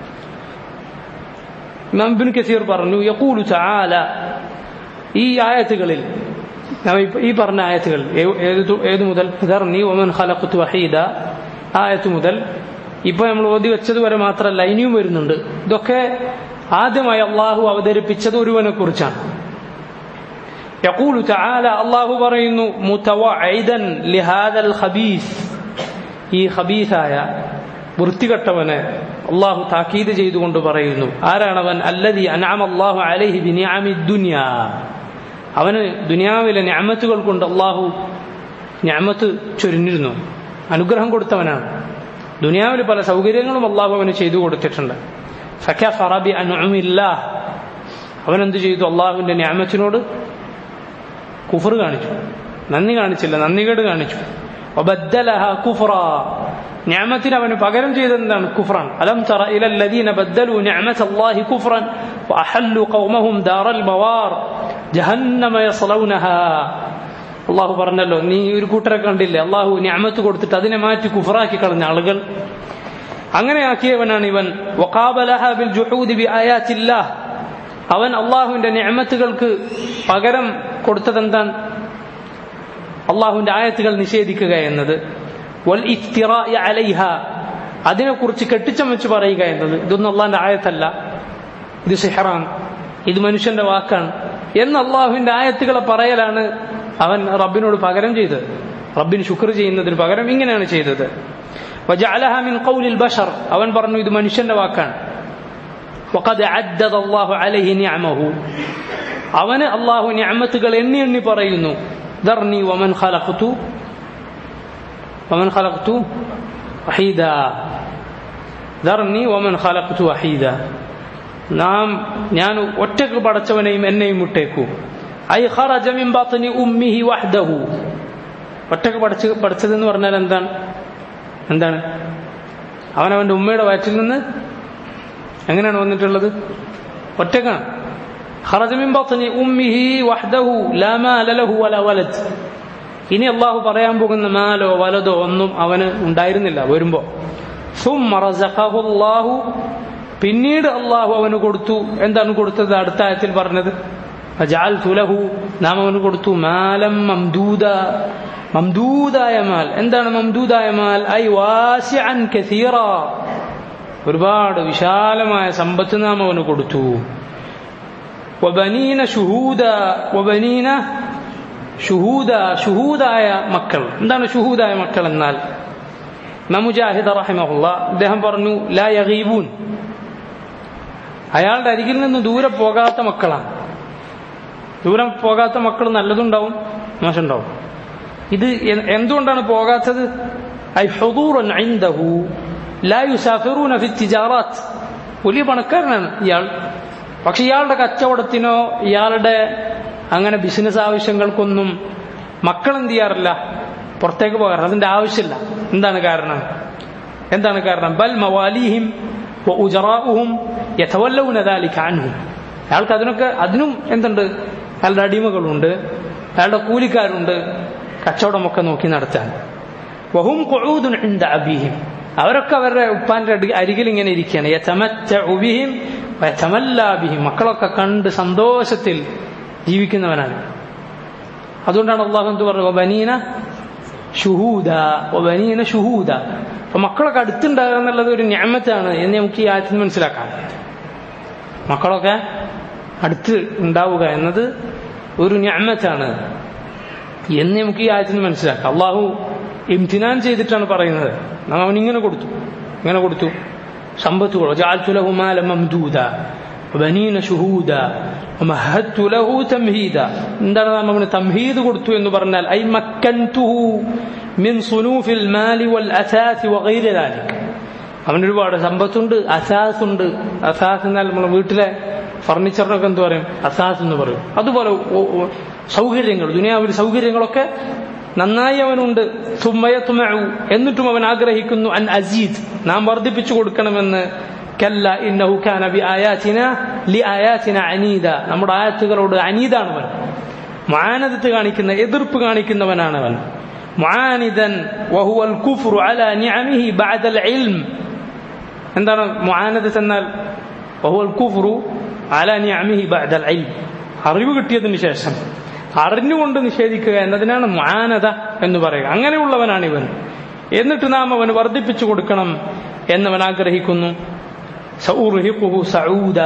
ഇമാം ഇബ്നു കസീർ പറഞ്ഞു യഖൂലു തആല ഈ ആയത്തുകളിൽ നാം ഇപ്പ- ഈ പറഞ്ഞ ആയത്തുകൾ ഏ- ഏത് തു- ഏത് മുതൽ ذرني ومن خلقت وحيدا ആയത്ത് മുതൽ ഇപ്പൊ നമ്മൾ ഓതി വെച്ചത് വരെ മാത്രമല്ല ഇനിയും വരുന്നുണ്ട് ഇതൊക്കെ ആദ്യമായി അള്ളാഹു അവതരിപ്പിച്ചത് ഒരുവനെ കുറിച്ചാണ് يقول تعالى الله പറയുന്നു متوعدا لهذا الخبيث ഈ ഖബീസായ വൃത്തികെട്ടവനെ അള്ളാഹു താക്കീത് ചെയ്തുകൊണ്ട് പറയുന്നു ആരാണവൻ അല്ലതി അനാം അള്ളാഹു അലൈഹി ബിനിയാമി ദുനിയ അവന് ദുനിയാവിലെ ഞാമത്തുകൾ കൊണ്ട് അള്ളാഹു ഞാമത്ത് ചൊരിഞ്ഞിരുന്നു അനുഗ്രഹം കൊടുത്തവനാണ് ദുനിയാവിൽ പല സൗകര്യങ്ങളും അള്ളാഹു അവന് ചെയ്തു കൊടുത്തിട്ടുണ്ട് ഫക്കഫറ ബിഅൻഉമില്ലാഹ്. അവൻ എന്ത് ചെയ്തു അള്ളാഹുവിന്റെ ഞാമത്തിനോട് കുഫർ കാണിച്ചു നന്ദി കാണിച്ചില്ല നന്ദികേട് കാണിച്ചു വബദ്ദലഹ കുഫ്റ ഞാമത്തിന് അവന് പകരം ചെയ്തത് എന്താണ് കുഫ്റാൻ അലം തറ ഇല الذين بدلوا نعمة الله كفرا وأحلوا قومهم دار البوار جهنم يصلونها അള്ളാഹു പറഞ്ഞല്ലോ നീ ഒരു കൂട്ടരെ കണ്ടില്ലേ അള്ളാഹു ഞാമത്ത് കൊടുത്തിട്ട് അതിനെ മാറ്റി കുഫറാക്കി കളഞ്ഞ ആളുകൾ അങ്ങനെയാക്കിയവനാണ് ഇവൻ വഖാബലഹ ബിൽ ജുഹൂദി ബി ആയാത്തില്ലാഹ് അവൻ അള്ളാഹുവിന്റെ ഞാമത്തുകൾക്ക് പകരം കൊടുത്തതെന്താണ് അള്ളാഹുവിന്റെ ആയത്തുകൾ നിഷേധിക്കുക എന്നത് വൽ ഇഫ്തിറാഇ അലൈഹ അതിനെക്കുറിച്ച് കെട്ടിച്ചമച്ച് പറയുക എന്നത് ഇതൊന്നും അള്ളാഹിന്റെ ആയത്തല്ല ഇത് സിഹറാണ് ഇത് മനുഷ്യന്റെ വാക്കാണ് എന്ന് അള്ളാഹുവിന്റെ ആയത്തുകളെ പറയലാണ് അവൻ റബ്ബിനോട് പകരം ചെയ്തത് റബ്ബിന് ശുക്ർ ചെയ്യുന്നതിന് പകരം ഇങ്ങനെയാണ് ചെയ്തത് വജഅലഹ മിൻ ഖൗലിൽ ബഷർ അവൻ പറഞ്ഞു ഇത് മനുഷ്യന്റെ വാക്കാണ് وقد عدد الله عليه نعمه അവന് അള്ളാഹു ഞാമത്തുകൾ എണ്ണി എണ്ണി പറയുന്നു ذرني ومن خلقت ومن خلقت وحيدا ذرني ومن خلقت وحيدا നാം ഞാൻ ഒറ്റക്ക് പടച്ചവനെയും എന്നെയും വിട്ടേക്കൂ ഐ ഖറജ മിൻ ബത്നി ഉമ്മിഹി വഹ്ദഹു ഒറ്റക്ക് പഠിച്ച് പഠിച്ചതെന്ന് പറഞ്ഞാൽ എന്താണ് എന്താണ് അവൻ അവന്റെ ഉമ്മയുടെ വയറ്റിൽ നിന്ന് എങ്ങനെയാണ് വന്നിട്ടുള്ളത് ഒറ്റക്കാണ് خرج من بطن أمه وحده لا مال له ولا ولد ഇനി അള്ളാഹു പറയാൻ പോകുന്ന മാലോ വലതോ ഒന്നും അവന് ഉണ്ടായിരുന്നില്ല വരുമ്പോ ثم رزقه الله പിന്നീട് അള്ളാഹു അവന് കൊടുത്തു എന്താണ് കൊടുത്തത് അടുത്ത ആയത്തിൽ പറഞ്ഞത് فجعلت له നാം അവന് കൊടുത്തു മാലം മംദൂദ മംദൂദായ മാൽ എന്താണ് മംദൂദായ മാൽ ഐ വാസിഅൻ കസീറ ഒരുപാട് വിശാലമായ സമ്പത്ത് നാം അവന് കൊടുത്തു വബനീന ഷുഹൂദ വബനീന ഷുഹൂദ ഷുഹൂദായ മക്കൾ എന്താണ് ഷുഹൂദായ മക്കൾ എന്നാൽ മുജാഹിദ് റഹിമഹുള്ള അദ്ദേഹം പറഞ്ഞു ലാ യഗീബൂൻ അയാളുടെ അരികിൽ നിന്ന് ദൂരെ പോകാത്ത മക്കളാണ് ദൂരം പോകാത്ത മക്കൾ നല്ലതുണ്ടാവും മോശമുണ്ടാവും ഇത് എ- എന്തുകൊണ്ടാണ് പോകാത്തത് ഐ ഹുദൂറൻ ഐന്ദഹു ലാ യുസാഫിറൂന ഫി തിജാറാത്ത് വലിയ പണക്കാരനാണ് ഇയാൾ പക്ഷെ ഇയാളുടെ കച്ചവടത്തിനോ ഇയാളുടെ അങ്ങനെ ബിസിനസ് ആവശ്യങ്ങൾക്കൊന്നും മക്കൾ എന്ത് ചെയ്യാറില്ല പുറത്തേക്ക് പോകാറില്ല അതിന്റെ ആവശ്യമില്ല എന്താണ് കാരണം എന്താണ് കാരണം ബൽ മവാലിഹിം ഉജറാഹും യഥവല്ലവുന ദാലിക അൻഹും അയാൾക്ക് അതിനൊക്കെ അതിനും എന്തുണ്ട് അയാളുടെ അടിമകളുണ്ട് അയാളുടെ കൂലിക്കാരുണ്ട് കച്ചവടമൊക്കെ നോക്കി നടത്താൻ വഹും ഖുഊദുൻ ഇൻദ അബീഹിം അവരൊക്കെ അവരുടെ ഉപ്പാന്റെ അടി- അരികിൽ ഇങ്ങനെ ഇരിക്കുകയാണ് യതമത്തഉ ബിഹിം വയതമല്ലാ ബിഹിം മക്കളൊക്കെ കണ്ട് സന്തോഷത്തിൽ ജീവിക്കുന്നവനാണ് അതുകൊണ്ടാണ് അള്ളാഹു എന്ത് പറഞ്ഞു വബനീന ഷുഹൂദ വബനീന ഷുഹൂദ അപ്പൊ മക്കളൊക്കെ അടുത്തുണ്ടാകുക എന്നുള്ളത് ഒരു ഞാമത്താണ് എന്ന് നമുക്ക് ഈ ആയത്തിൽ മനസ്സിലാക്കാം മക്കളൊക്കെ അടുത്ത് ഉണ്ടാവുക എന്നത് ഒരു ഞാമത്താണ് എന്ന് നമുക്ക് ഈ ആയത്തിൽ നിന്ന് മനസ്സിലാക്കാം അള്ളാഹു ഇംതിനാൻ ചെയ്തിട്ടാണ് പറയുന്നത് നാം അവൻ ഇങ്ങനെ കൊടുത്തു ഇങ്ങനെ കൊടുത്തു സമ്പത്ത് കൊടുത്തു ജഅൽതു ലഹു മാലൻ മംദൂദ വബനീന ഷുഹൂദ വമഹദ്തു ലഹു തംഹീദ എന്താണ് നാം അവന് തംഹീദ് കൊടുത്തു എന്ന് പറഞ്ഞാൽ ഐ മക്കൻതുഹു മിൻ സുനൂഫിൽ മാലി വൽ അസാസ് വഗൈര ദാലിക് അവനൊരുപാട് സമ്പത്തുണ്ട് അസാസ് ഉണ്ട് അസാസ് എന്നാൽ നമ്മളെ വീട്ടിലെ ഫർണിച്ചറിനൊക്കെ എന്ത് പറയും അസാസ് എന്ന് പറയും അതുപോലെ ഓ- ഓ- സൗകര്യങ്ങൾ ദുനിയാവിൽ സൗകര്യങ്ങളൊക്കെ നന്നായി അവനുണ്ട് സുമ്മയത്തുമഉ എന്നിട്ടും അവൻ ആഗ്രഹിക്കുന്നു അൻ അസീദ് നാം വർദ്ധിപ്പിച്ചു കൊടുക്കണമെന്ന് കല്ല ഇന്നഹു കാന ബി ആയാതിന ലി ആയാതിന അനീദ നമ്മുടെ ആയത്തുകളോട് അനീദാണ് അവൻ മുആനദത്ത് കാണിക്കുന്ന എതിർപ്പ് കാണിക്കുന്നവനാണ് അവൻ മുആനിദൻ വഹുവൽ കുഫ്റു അലാ നിഅമിഹി ബഅദൽ ഇൽം എന്താണ് മുആനദത്ത് എന്നാൽ വഹുവൽ കുഫ്റു അലാ നിഅമിഹി ബഅദൽ ഇൽം അറിവ് കിട്ടിയതിന് ശേഷം അറിഞ്ഞുകൊണ്ട് നിഷേധിക്കുക എന്നതിനാണ് മുആനദ എന്ന് പറയുക അങ്ങനെയുള്ളവനാണ് ഇവൻ എന്നിട്ട് നാം അവന് വർദ്ധിപ്പിച്ചു കൊടുക്കണം എന്നവൻ ആഗ്രഹിക്കുന്നു സൗർഹിഖുഹു സഊദ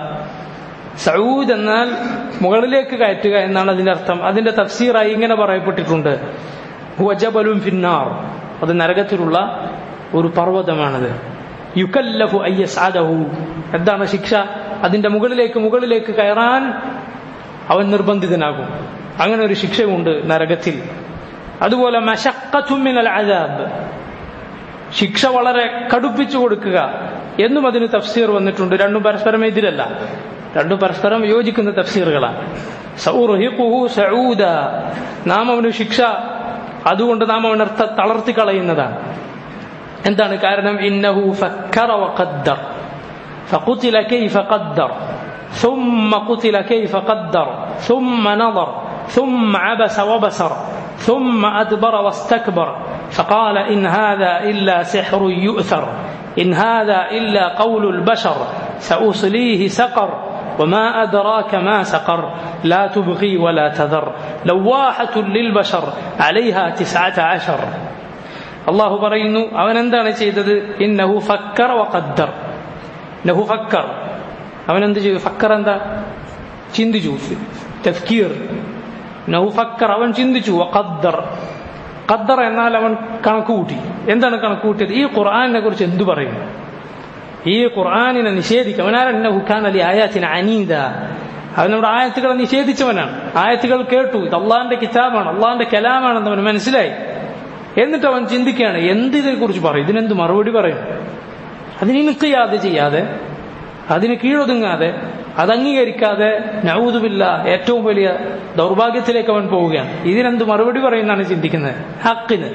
സഊദ് എന്നാൽ മുകളിലേക്ക് കയറ്റുക എന്നാണ് അതിന്റെ അർത്ഥം അതിന്റെ തഫ്സീറായി ഇങ്ങനെ പറയപ്പെട്ടിട്ടുണ്ട് ഹുവ ജബലുൻ ഫിന്നാർ അത് നരകത്തിലുള്ള ഒരു പർവ്വതമാണത് യുക്കല്ലഫു അയ്യസാദഹു എന്താണ് ശിക്ഷ അതിന്റെ മുകളിലേക്ക് മുകളിലേക്ക് കയറാൻ അവൻ നിർബന്ധിതനാകും അങ്ങനെ ഒരു ശിക്ഷയുണ്ട് നരകത്തിൽ അതുപോലെ മശക്കത്തുമിനൽ അജാബ് ശിക്ഷ വളരെ കടുപ്പിച്ചു കൊടുക്കുക എന്നും അതിന് തഫ്സീർ വന്നിട്ടുണ്ട് രണ്ടും പരസ്പരം എതിരല്ല രണ്ടും പരസ്പരം യോജിക്കുന്ന തഫ്സീറുകളാണ് സൗർഹിഖുഹു സഊദ നാം അവന് ശിക്ഷ അതുകൊണ്ട് നാം അവനെ ത- തളർത്തി കളയുന്നതാണ് എന്താണ് കാരണം ഇന്നഹു ഫക്കറ വഖദ്ദർ فقتل كيف قدر ثم قتل كيف قدر ثم نظر ثم عبس وبسر ثم أدبر واستكبر فقال إن هذا إلا سحر يؤثر إن هذا إلا قول البشر سأصليه سقر وما أدراك ما سقر لا تبغي ولا تذر لواحة للبشر عليها تسعة عشر الله പറയുന്നു അവൻ എന്താണ് ചെയ്തത് ഇന്നഹു ഫക്കർ വഖദ്ദർ നഹു ഫക്കർ അവൻ എന്ത് ചെയ്തു ഫക്കർ എന്താ ചിന്തിച്ചു തഫ്കീർ നഹു ഫക്കർ അവൻ ചിന്തിച്ചു വഖദ്ദർ ഖദ്ദർ എന്നാൽ അവൻ കണക്ക് കൂട്ടി എന്താണ് കണക്ക് കൂട്ടിയത് ഈ ഖുർആാനിനെ കുറിച്ച് എന്തു പറയും ഈ ഖുർആാനിനെ നിഷേധിക്കും അവനാരന്നഹു ഖാൻ അലി ആയാത്തിന് അനീത അവൻ നമ്മുടെ ആയത്തുകളെ നിഷേധിച്ചവനാണ് ആയത്തുകൾ കേട്ടു ഇത് അള്ളാഹിന്റെ കിതാബാണ് അള്ളാഹിന്റെ കലാമാണെന്ന് അവന് മനസ്സിലായി എന്നിട്ട് അവൻ ചിന്തിക്കുകയാണ് എന്ത് ഇതിനെക്കുറിച്ച് പറയും ഇതിനെന്ത് മറുപടി പറയും അതിന് ഇൻഖിയാദ് ചെയ്യാതെ അതിന് കീഴൊതുങ്ങാതെ അത് അംഗീകരിക്കാതെ നൗദുബില്ല ഏറ്റവും വലിയ ദൗർഭാഗ്യത്തിലേക്ക് അവൻ പോവുകയാണ് ഇതിനെന്ത് മറുപടി പറയുന്നതാണ് ചിന്തിക്കുന്നത് ഹക്കിന്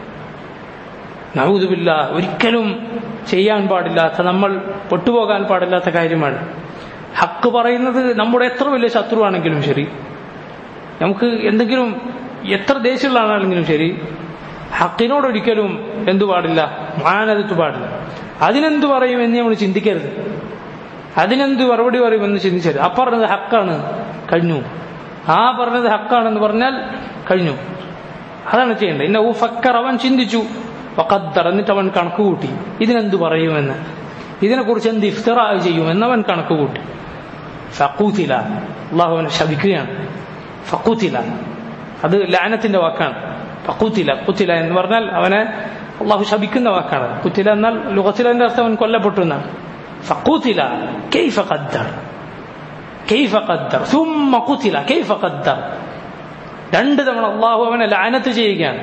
നൗദുബില്ല ഒരിക്കലും ചെയ്യാൻ പാടില്ലാത്ത നമ്മൾ പെട്ടുപോകാൻ പാടില്ലാത്ത കാര്യമാണ് ഹക്ക് പറയുന്നത് നമ്മുടെ എത്ര വലിയ ശത്രുവാണെങ്കിലും ശരി നമുക്ക് എന്തെങ്കിലും എത്ര ദേശമുള്ള ആളാണെങ്കിലും ശരി ഹക്കിനോടൊരിക്കലും എന്തു പാടില്ല മാനതിട്ട് പാടില്ല അതിനെന്ത് പറയും എന്ന് നമ്മൾ ചിന്തിക്കരുത് അതിനെന്ത് മറുപടി പറയുമെന്ന് ചിന്തിച്ചരുത് ആ പറഞ്ഞത് ഹക്കാണ് കഴിഞ്ഞു ആ പറഞ്ഞത് ഹക്കാണെന്ന് പറഞ്ഞാൽ കഴിഞ്ഞു അതാണ് ചെയ്യേണ്ടത് ഇന്ന ഊ ഫക്കർ അവൻ ചിന്തിച്ചു വഖദ്ദർ എന്നിട്ട് അവൻ കണക്ക് കൂട്ടി ഇതിനെന്ത് പറയുമെന്ന് ഇതിനെക്കുറിച്ച് എന്ത് ഇഫ്തറ ചെയ്യുമെന്ന് അവൻ കണക്ക് കൂട്ടി ഫക്കൂത്തില അള്ളാഹു അവനെ ശപിക്കുകയാണ് ഫക്കൂത്തില അത് ലാനത്തിന്റെ വാക്കാണ് ഫക്കൂത്തില കുത്തില എന്ന് പറഞ്ഞാൽ അവനെ അള്ളാഹു ശപിക്കുന്ന വാക്കാണ് കുത്തില എന്നാൽ ലുഹത്തിലെ അർത്ഥം അവൻ കൊല്ലപ്പെട്ടു എന്നാണ് ഫക്കൂത്തില കൈഫ ഖദ്ദർ കൈഫ ഖദ്ദർ ثم قتل كيف قدر രണ്ട് തവണ അള്ളാഹു അവനെ ലാനത്ത് ചെയ്യുകയാണ്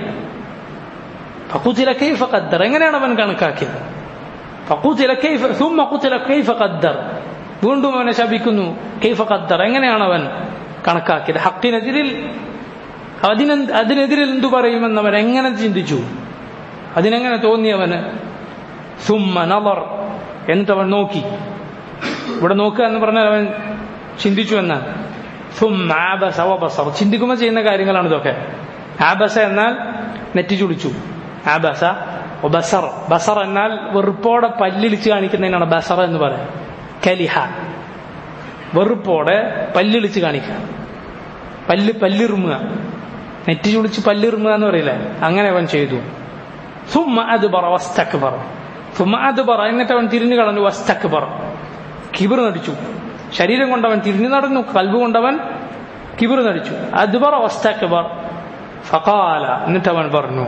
ഫഖുതില കൈഫ ഖദ്ദർ എങ്ങനെയാണ് അവൻ കണക്കാക്കിയത് ഫഖുതില കൈഫ ثم قتل كيف قدر വീണ്ടും അവനെ ശപിക്കുന്നു കൈഫ ഖദ്ദർ എങ്ങനെയാണ് അവൻ കണക്കാക്കിയത് ഹക്കിനെതിരിൽ അതിനെ അതിനെതിരിൽ എന്തു പറയുമെന്ന് അവൻ എങ്ങനെ ചിന്തിച്ചു അതിനെങ്ങനെ തോന്നിയവന് സുമ്മ നവർ എന്നിട്ട് അവൻ നോക്കി ഇവിടെ നോക്കുക എന്ന് പറഞ്ഞാൽ അവൻ ചിന്തിച്ചു എന്നാണ് സുമ്മ ആബസ വബസർ ചിന്തിക്കുമ്പോൾ ചെയ്യുന്ന കാര്യങ്ങളാണ് ഇതൊക്കെ ആബസ എന്നാൽ നെറ്റി ചുളിച്ചു ആബസ ബസർ ബസർ എന്നാൽ വെറുപ്പോടെ പല്ലിളിച്ച് കാണിക്കുന്നതിനാണ് ബസർ എന്ന് പറയാം കലിഹ വെറുപ്പോടെ പല്ലിളിച്ച് കാണിക്കുക പല്ല് പല്ലിറുമുക നെറ്റി ചുളിച്ച് പല്ലിറുമുക എന്ന് പറയില്ലേ അങ്ങനെ അവൻ ചെയ്തു സുമ്മ അത് പറ വസ്തക്ബർ സുമ്മ അത് പറ എന്നിട്ട് അവൻ തിരിഞ്ഞു കളഞ്ഞു വസ്തക്ബർ കിബിർ നടിച്ചു ശരീരം കൊണ്ടവൻ തിരിഞ്ഞു നടന്നു കൽബ് കൊണ്ടവൻ കിബിർ നടിച്ചു അത് പറ വസ്തക്ബർ ഫഖാല എന്നിട്ട് അവൻ പറഞ്ഞു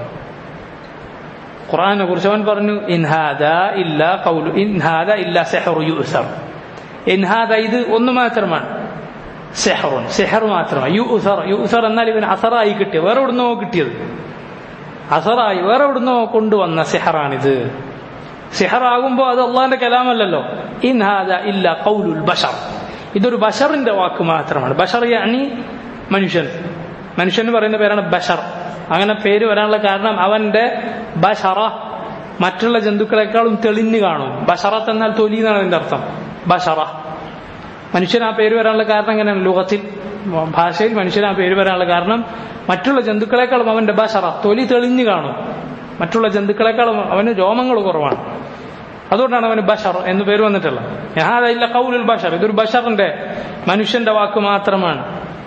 ഖുർആനെ കുറിച്ച് അവൻ പറഞ്ഞു ഇൻഹാദ ഇല്ല കൗലു ഇൻഹാദ ഇല്ല സെഹറു യുസർ ഇൻഹാദ ഇത് ഒന്ന് മാത്രമാണ് സെഹറുൻ സെഹർ മാത്രമാണ് യു ഉസർ യു ഉസർ എന്നാൽ ഇവൻ അസറായി കിട്ടിയ വേറെ എവിടുന്നോ കിട്ടിയത് അസറായി വേറെ എവിടുന്നോ കൊണ്ടുവന്ന സെഹറാണിത് സിഹറാകുമ്പോൾ അത് അള്ളാഹിന്റെ കലാമല്ലല്ലോ ഇൻ ഹാദ ഇല്ല ഖൗലുൽ ബഷർ ഇതൊരു ബഷറിന്റെ വാക്ക് മാത്രമാണ് ബഷർ യാനി മനുഷ്യൻ മനുഷ്യൻ എന്ന് പറയുന്ന പേരാണ് ബഷർ അങ്ങനെ പേര് വരാനുള്ള കാരണം അവന്റെ ബഷറ മറ്റുള്ള ജന്തുക്കളെക്കാളും തെളിഞ്ഞു കാണും ബഷറത്ത് എന്നാൽ തൊലി എന്നാണ് അതിന്റെ അർത്ഥം ബഷറ മനുഷ്യൻ ആ പേര് വരാനുള്ള കാരണം എങ്ങനെയാണ് ലോകത്തിൽ ഭാഷയിൽ മനുഷ്യൻ ആ പേര് വരാനുള്ള കാരണം മറ്റുള്ള ജന്തുക്കളെക്കാളും അവന്റെ ബഷറ തൊലി തെളിഞ്ഞു കാണും മറ്റുള്ള ജന്തുക്കളെക്കാളും അവന് രോമങ്ങൾ കുറവാണ് അതുകൊണ്ടാണ് അവന് ബഷർ എന്ന് പേര് വന്നിട്ടുള്ളത് യാതില്ല കൗലുൽ ബഷർ ഇതൊരു ബഷറിന്റെ മനുഷ്യന്റെ വാക്ക് മാത്രമാണ്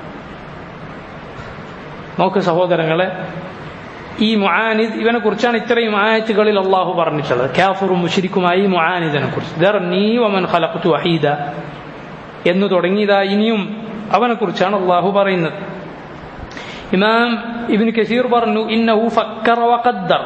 നോക്ക് സഹോദരങ്ങളെ ഈ മുആനിദ് ഇവനെ കുറിച്ചാണ് ഇത്രയും ആയത്തുകളിൽ അള്ളാഹു പറഞ്ഞിട്ടുള്ളത് കാഫറും മുഷിരിക്കുമായി മുആനിദിനെ കുറിച്ച് ദർനീ വമൻ ഖലഖ്തു വഹീദ എന്ന് തുടങ്ങിയതാ ഇനിയും അവനെ കുറിച്ചാണ് അള്ളാഹു പറയുന്നത് ഇമാം ഇബ്നു കസീർ പറഞ്ഞു ഇന്നഹു ഫക്കറ വഖദ്ദർ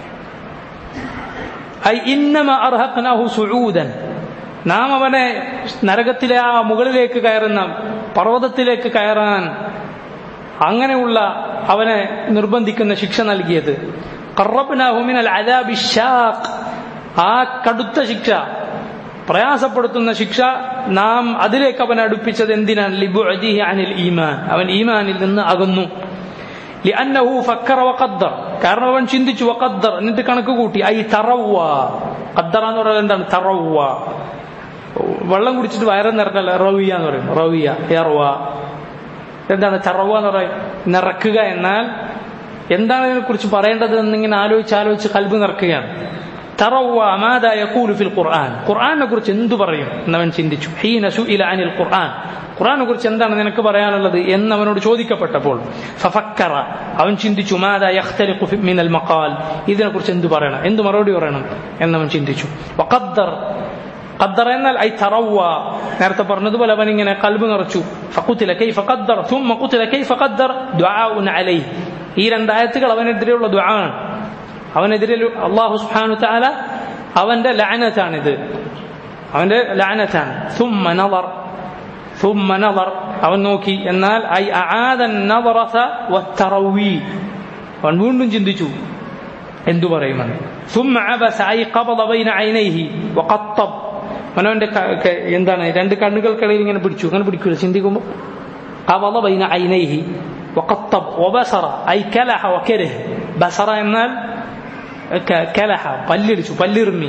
ഐ ഇന്നമ അർഹഖ്നാഹു സുഊദൻ നാം അവനെ നരകത്തിലെ ആ മുകളിലേക്ക് കയറുന്ന പർവ്വതത്തിലേക്ക് കയറാൻ അങ്ങനെയുള്ള അവനെ നിർബന്ധിക്കുന്ന ശിക്ഷ നൽകിയത് കറബ്നാഹുമിനൽ അദാബി ഷാഖ് ആ കടുത്ത ശിക്ഷ പ്രയാസപ്പെടുത്തുന്ന ശിക്ഷ നാം അതിലേക്ക് അവനെ അടുപ്പിച്ചത് എന്തിനാണ് ലിബുഅദിഹി അനിൽ ഈമാൻ അവൻ ഈമാനിൽ നിന്ന് അകന്നു لأنه فكر وقدر കാരണം അവൻ ചിന്തിച്ചു വഖദ്ദർ എന്നിട്ട് കണക്ക് കൂട്ടി ഐ തറവ ഖദ്ദർ എന്ന് പറയുന്നത് എന്താണ് തറവ വെള്ളം കുടിച്ചിട്ട് വയറ് നിറഞ്ഞല്ല റവിയ എന്ന് പറയും റവിയ എറവ എന്താണ് തറവ എന്ന് പറയും നിറക്കുക എന്നാൽ എന്താണ് ഇതിനെ കുറിച്ച് പറയേണ്ടത് എന്നിങ്ങനെ ആലോചിച്ച് ആലോചിച്ച് കൽബ് നിറക്കുകയാണ് തറവ മാതാ യഖൂലു ഫിൽ ഖുർആൻ ഖുർആനെ കുറിച്ച് എന്തു പറയും എന്നവൻ ചിന്തിച്ചു ഹീന സുഇല അനിൽ ഖുർആൻ ഖുർആനെ കുറിച്ച് എന്താണ് നിനക്ക് പറയാനുള്ളത് എന്ന് അവനോട് ചോദിക്കപ്പെട്ടപ്പോൾ ഫഫക്കറ അവൻ ചിന്തിച്ചു മാതാ യഖ്തലിഖു ഫി മിനൽ മഖാൽ ഇതിനെ കുറിച്ച് എന്തു പറയണം എന്ത് മറുപടി പറയണം എന്നവൻ ചിന്തിച്ചു വഖദ്ദർ ഖദ്ദർ എന്നാൽ ഐ തറവ നേരത്തെ പറഞ്ഞതുപോലെ അവൻ ഇങ്ങനെ കൽബ് നിറച്ചു ഫഖുതില കൈഫ ഖദ്ദർ ثم قتل كيف قدر دعاء عليه ഈ രണ്ടായത്തുകൾ അവനെതിരെയുള്ള ദുആ ആണ് അവനെതിരെ അള്ളാഹു സുബ്ഹാനഹു തആല അവന്റെ ലഅനത്താണിത് അവന്റെ ലഅനത്താണ് ثم نظر ثم نظر അവൻ നോക്കി എന്നാൽ ഐ അആദ النظرة والتروي അവൻ വീണ്ടും ചിന്തിച്ചു എന്തു പറയുമെന്ന് ثم عبس أي قبض بين عينيه وقطب അവനവന്റെ എന്താണ് രണ്ട് കണ്ണുകൾക്കിടയിൽ ഇങ്ങനെ പിടിച്ചു അങ്ങനെ പിടിക്കൂല ചിന്തിക്കുമ്പോൾ قبض بين عينيه وقطب وبصر أي كلح وكره بصر എന്നാൽ كلح പല്ലിടിച്ചു പല്ലിറുമി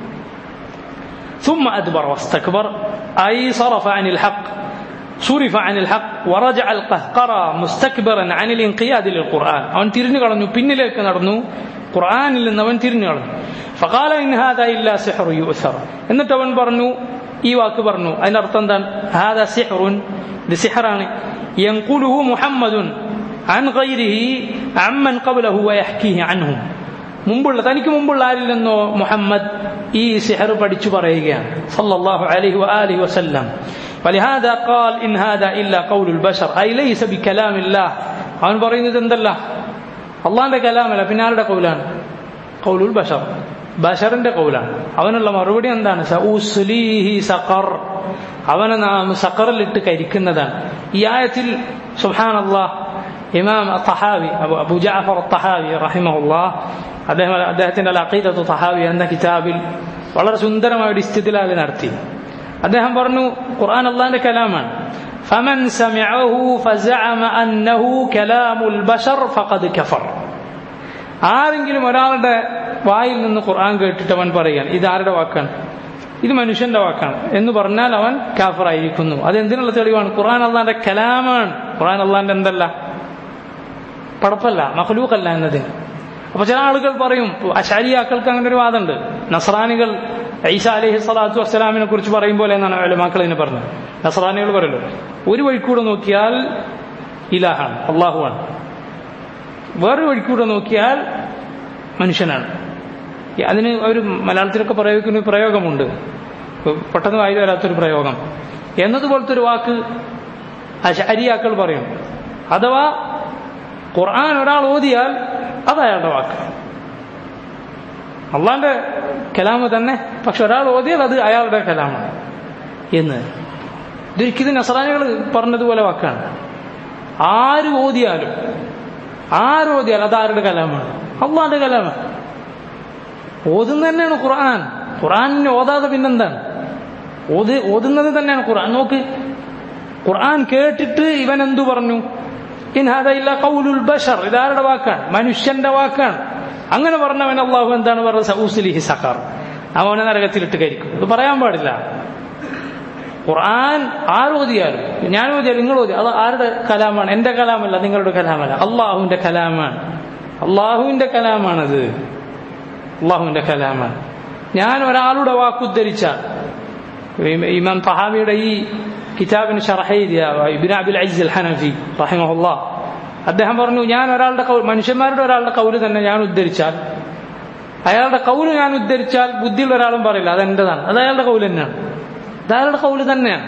ثم أدبر واستكبر أي صرف عن الحق صرف عن الحق ورجع القهقرى مستكبرا عن الانقياد للقرآن അവൻ തിരിഞ്ഞു കളഞ്ഞു പിന്നിലേക്ക് നടന്നു ഖുർആനിൽ നിന്ന് അവൻ തിരിഞ്ഞു കളഞ്ഞു فقال إن هذا إلا سحر يؤثر എന്നിട്ട് അവൻ പറഞ്ഞു ഈ വാക്ക് പറഞ്ഞു അതിന്റെ അർത്ഥം എന്താണ് هذا سحر ഇത് സിഹറാണ് ينقله محمد عن غيره عمن قبله ويحكيه عنهم മുമ്പുള്ള തനിക്ക് മുമ്പുള്ള ആരിൽ നിന്നോ മുഹമ്മദ് ഈ സിഹർ പഠിച്ചു പറയുകയാണ് സല്ലല്ലാഹു അലൈഹി വആലിഹി വസല്ലം ولهذا قال إن هذا إلا قول البشر أي ليس بكلام الله അവൻ പറയുന്നത് എന്തല്ല അള്ളാന്റെ കലാമല്ല പിന്നെ ആരുടെ കൗലാണ് കൗലുൽ ബഷർ ബഷറിന്റെ കൗലാണ് അവനുള്ള മറുപടി എന്താണ് സഊസ്ലീഹി സഖർ അവനെ നാം സഖറിലിട്ട് കരിക്കുന്നതാണ് ഈ ആയത്തിൽ സുഹാൻ അള്ളാഹ് ഇമാം തഹാവി അബു ജാഫർ തഹാവി റഹിമഹുല്ലാ അദ്ദേഹം അദ്ദേഹത്തിന്റെ അഖീദത്തു തഹാവി എന്ന കിതാബിൽ വളരെ സുന്ദരമായ ഒരു ഇസ്തിദ്ലാൽ നടത്തി അദ്ദേഹം പറഞ്ഞു ഖുർആൻ അള്ളാഹിന്റെ കലാമാണ് فمن سمعه فزعم أنه كلام البشر فقد كفر ആരെങ്കിലും ഒരാളുടെ വായിൽ നിന്ന് ഖുർആൻ കേട്ടിട്ട് അവൻ പറയുകയാണ് ഇത് ആരുടെ വാക്കാണ് ഇത് മനുഷ്യന്റെ വാക്കാണ് എന്ന് പറഞ്ഞാൽ അവൻ കാഫറായിരിക്കുന്നു അത് എന്തിനുള്ള തെളിവാണ് ഖുർആൻ അള്ളാന്റെ കലാമാണ് ഖുർആൻ അള്ളാന്റെ എന്തല്ല പടപ്പല്ല മഹലൂക്കല്ല എന്നതിന് അപ്പൊ ചില ആളുകൾ പറയും അശാരിയാക്കൾക്ക് അങ്ങനെ ഒരു വാദമുണ്ട് നസ്രാനികൾ ഈസ അലഹി സ്വലാത്തു വസ്സലാമിനെ കുറിച്ച് പറയും പോലെ എന്നാണ് അലമാക്കൾ ഇതിനെ പറഞ്ഞത് നസ്രാനികൾ പറയല്ലോ ഒരു വഴിക്കൂടെ നോക്കിയാൽ ഇലാഹാണ് അള്ളാഹുവാണ് വേറൊരു വഴിക്കൂടെ നോക്കിയാൽ മനുഷ്യനാണ് അതിന് ഒരു മലയാളത്തിലൊക്കെ പ്രയോഗിക്കുന്ന ഒരു പ്രയോഗമുണ്ട് പെട്ടെന്ന് വായിൽ വരാത്തൊരു പ്രയോഗം എന്നതുപോലത്തെ ഒരു വാക്ക് അരിയാക്കൾ പറയും അഥവാ ഖുർആൻ ഒരാൾ ഓതിയാൽ അത് അയാളുടെ വാക്ക് അള്ളാന്റെ കലാമ് തന്നെ പക്ഷെ ഒരാൾ ഓതിയാൽ അത് അയാളുടെ കലാമാണ് എന്ന് ഇതൊരിക്കലും നസറാനികൾ പറഞ്ഞതുപോലെ വാക്കാണ് ആര് ഓതിയാലും ആര് ഓതിയാൽ അത് ആരുടെ കലാമാണ് അള്ളാന്റെ കലാമാണ് ഓതുന്ന തന്നെയാണ് ഖുർആൻ ഖുർആാനിനെ ഓതാതെ പിന്നെന്താണ് ഓത് ഓതുന്നത് തന്നെയാണ് ഖുർആൻ നോക്ക് ഖുർആൻ കേട്ടിട്ട് ഇവൻ എന്തു പറഞ്ഞു ഇൻ ഹദയില്ല കൗലുൽ ബഷർ ഇതാരുടെ വാക്കാണ് മനുഷ്യന്റെ വാക്കാണ് അങ്ങനെ പറഞ്ഞവൻ അള്ളാഹു എന്താണ് പറഞ്ഞത് സൗസുലിഹി സഖർ അവനെ നരകത്തിലിട്ട് കരിക്കും ഇത് പറയാൻ പാടില്ല ഖുർആൻ ആരോദിയാലും ഞാൻ ഓതിയാലും നിങ്ങൾ ഓതി അത് ആരുടെ കലാമാണ് എന്റെ കലാമല്ല നിങ്ങളുടെ കലാമല്ല അള്ളാഹുവിന്റെ കലാമാണ് അള്ളാഹുവിന്റെ കലാമാണത് അള്ളാഹുവിന്റെ കലാമാണ് ഞാൻ ഒരാളുടെ വാക്കുദ്ധരിച്ചാൽ ഇമാം തഹാവിയുടെ ഈ കിതാബിന് ഷറഹ എഴുതിയ ഇബിൻ അബിൽ അജിസ് അൽ ഹനഫി റഹിമഹുല്ലാ അദ്ദേഹം പറഞ്ഞു ഞാൻ ഒരാളുടെ കൗ മനുഷ്യന്മാരുടെ ഒരാളുടെ കൗല് തന്നെ ഞാൻ ഉദ്ധരിച്ചാൽ അയാളുടെ കൗല് ഞാൻ ഉദ്ധരിച്ചാൽ ബുദ്ധിയുള്ള ഒരാളും പറയില്ല അത് എന്റേതാണ് അത് അയാളുടെ കൗല് തന്നെയാണ് അത് അയാളുടെ കൗല് തന്നെയാണ്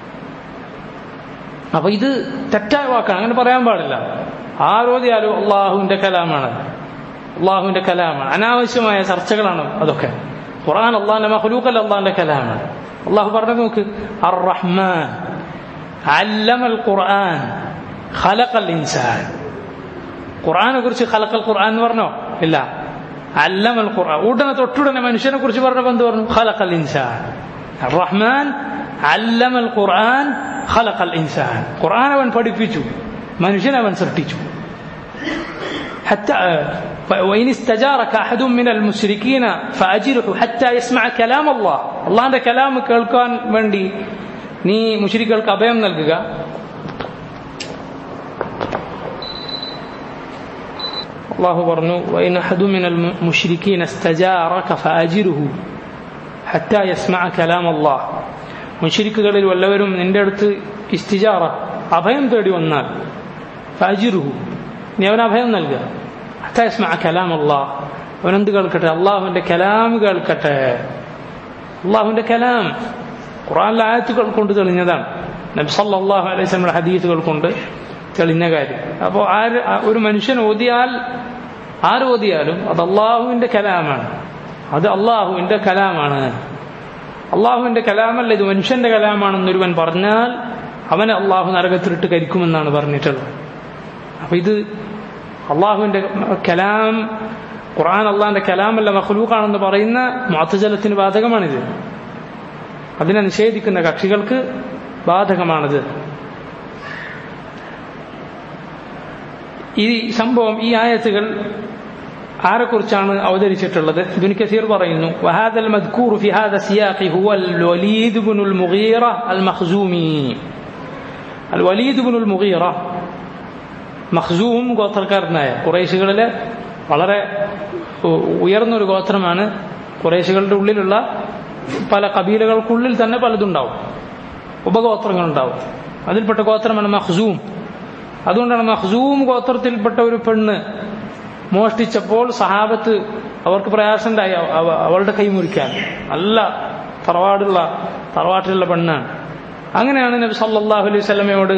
അപ്പൊ ഇത് തെറ്റായ വാക്കാണ് അങ്ങനെ പറയാൻ പാടില്ല ആരോധിയാലും അള്ളാഹുവിന്റെ കലാമാണ് അള്ളാഹുവിന്റെ കലാമാണ് അനാവശ്യമായ ചർച്ചകളാണ് അതൊക്കെ ഖുർആൻ അള്ളാഹിന്റെ മഹലൂക്കല്ല അള്ളാഹിന്റെ കലാമാണ് അള്ളാഹു പറഞ്ഞു നോക്ക് അർ റഹ്മാൻ അല്ലമൽ ഖുർആൻ ഖലഖൽ ഇൻസാൻ ഖുർആനെ കുറിച്ച് ഖലഖൽ ഖുർആൻ എന്ന് പറഞ്ഞോ ഇല്ല അല്ലമൽ ഖുർആൻ ഉടനെ തൊട്ടുടനെ മനുഷ്യനെ കുറിച്ച് പറഞ്ഞപ്പോൾ എന്ത് പറഞ്ഞു ഖലഖൽ ഇൻസാൻ റഹ്മാൻ അല്ലമൽ ഖുർആൻ ഖലഖൽ ഇൻസാൻ ഖുർആൻ അവൻ പഠിപ്പിച്ചു മനുഷ്യനെ അവൻ സൃഷ്ടിച്ചു حتى وإن استجارك أحد من المشركين فأجره حتى يسمع كلام الله الله عند كلام കേൾക്കാൻ വേണ്ടി നീ മുശ്രിക്കുകൾക്ക് അഭയം നൽകുക അള്ളാഹു പറഞ്ഞു وإن أحد من المشركين استجارك فأجره حتى يسمع كلام الله മുഷിരിക്കുകളിൽ വല്ലവരും നിന്റെ അടുത്ത് ഇസ്തിജാറ അഭയം തേടി വന്നാൽ ഫജിറുഹു നീ അവൻ അഭയം നൽകുക ഹത്താസ്മ കലാം അള്ളാഹ് അവനെന്ത് കേൾക്കട്ടെ അള്ളാഹുവിന്റെ കലാം കേൾക്കട്ടെ അള്ളാഹുവിന്റെ കലാം ഖുറാനിലെ ആയത്തുകൾ കൊണ്ട് തെളിഞ്ഞതാണ് നബി സല്ലല്ലാഹു അലൈഹി വസല്ലം ഹദീസുകൾ കൊണ്ട് തെളിഞ്ഞ കാര്യം അപ്പോൾ ആര് ഒരു മനുഷ്യൻ ഓതിയാൽ ആര് ഓതിയാലും അത് അള്ളാഹുവിന്റെ കലാമാണ് അത് അള്ളാഹുവിന്റെ കലാമാണ് അള്ളാഹുവിന്റെ കലാമല്ല ഇത് മനുഷ്യന്റെ കലാമാണെന്നൊരുവൻ പറഞ്ഞാൽ അവനെ അള്ളാഹു നരകത്തിലിട്ട് കരിക്കുമെന്നാണ് പറഞ്ഞിട്ടുള്ളത് അപ്പൊ ഇത് അള്ളാഹുവിന്റെ കലാം ഖുർആൻ അള്ളാഹിന്റെ കലാമല്ല മഖ്ലൂഖാണെന്ന് പറയുന്ന മാത്തജലത്തിന് ബാധകമാണിത് അതിനെ നിഷേധിക്കുന്ന കക്ഷികൾക്ക് ബാധകമാണിത് ഈ സംഭവം ഈ ആയത്തുകൾ ആരെക്കുറിച്ചാണ് അവതരിച്ചിട്ടുള്ളത് ഇബ്നു കസീർ പറയുന്നു വഹാദൽ മദ്കൂർ ഫി ഹാദ സിയാഖി ഹുവ അൽ വലീദ് ഇബ്നുൽ മുഗീറ അൽ മഖ്സൂമി അൽ വലീദ് ഇബ്നുൽ മുഗീറ മഖ്സൂം ഗോത്രക്കാരനായ കുറേശികളിലെ വളരെ ഉയർന്നൊരു ഗോത്രമാണ് കുറേശികളുടെ ഉള്ളിലുള്ള പല കബീലകൾക്കുള്ളിൽ തന്നെ പലതുണ്ടാവും ഉപഗോത്രങ്ങളുണ്ടാവും അതിൽപ്പെട്ട ഗോത്രമാണ് മഖ്സൂം അതുകൊണ്ടാണ് മഖ്സൂം ഗോത്രത്തിൽപ്പെട്ട ഒരു പെണ്ണ് മോഷ്ടിച്ചപ്പോൾ സഹാബത്ത് അവർക്ക് പ്രയാസമുണ്ടായി അവളുടെ കൈ മുറിക്കാൻ നല്ല തറവാടുള്ള തറവാട്ടിലുള്ള പെണ്ണാണ് അങ്ങനെയാണ് നബി സല്ലല്ലാഹു അലൈഹി വസല്ലമയോട്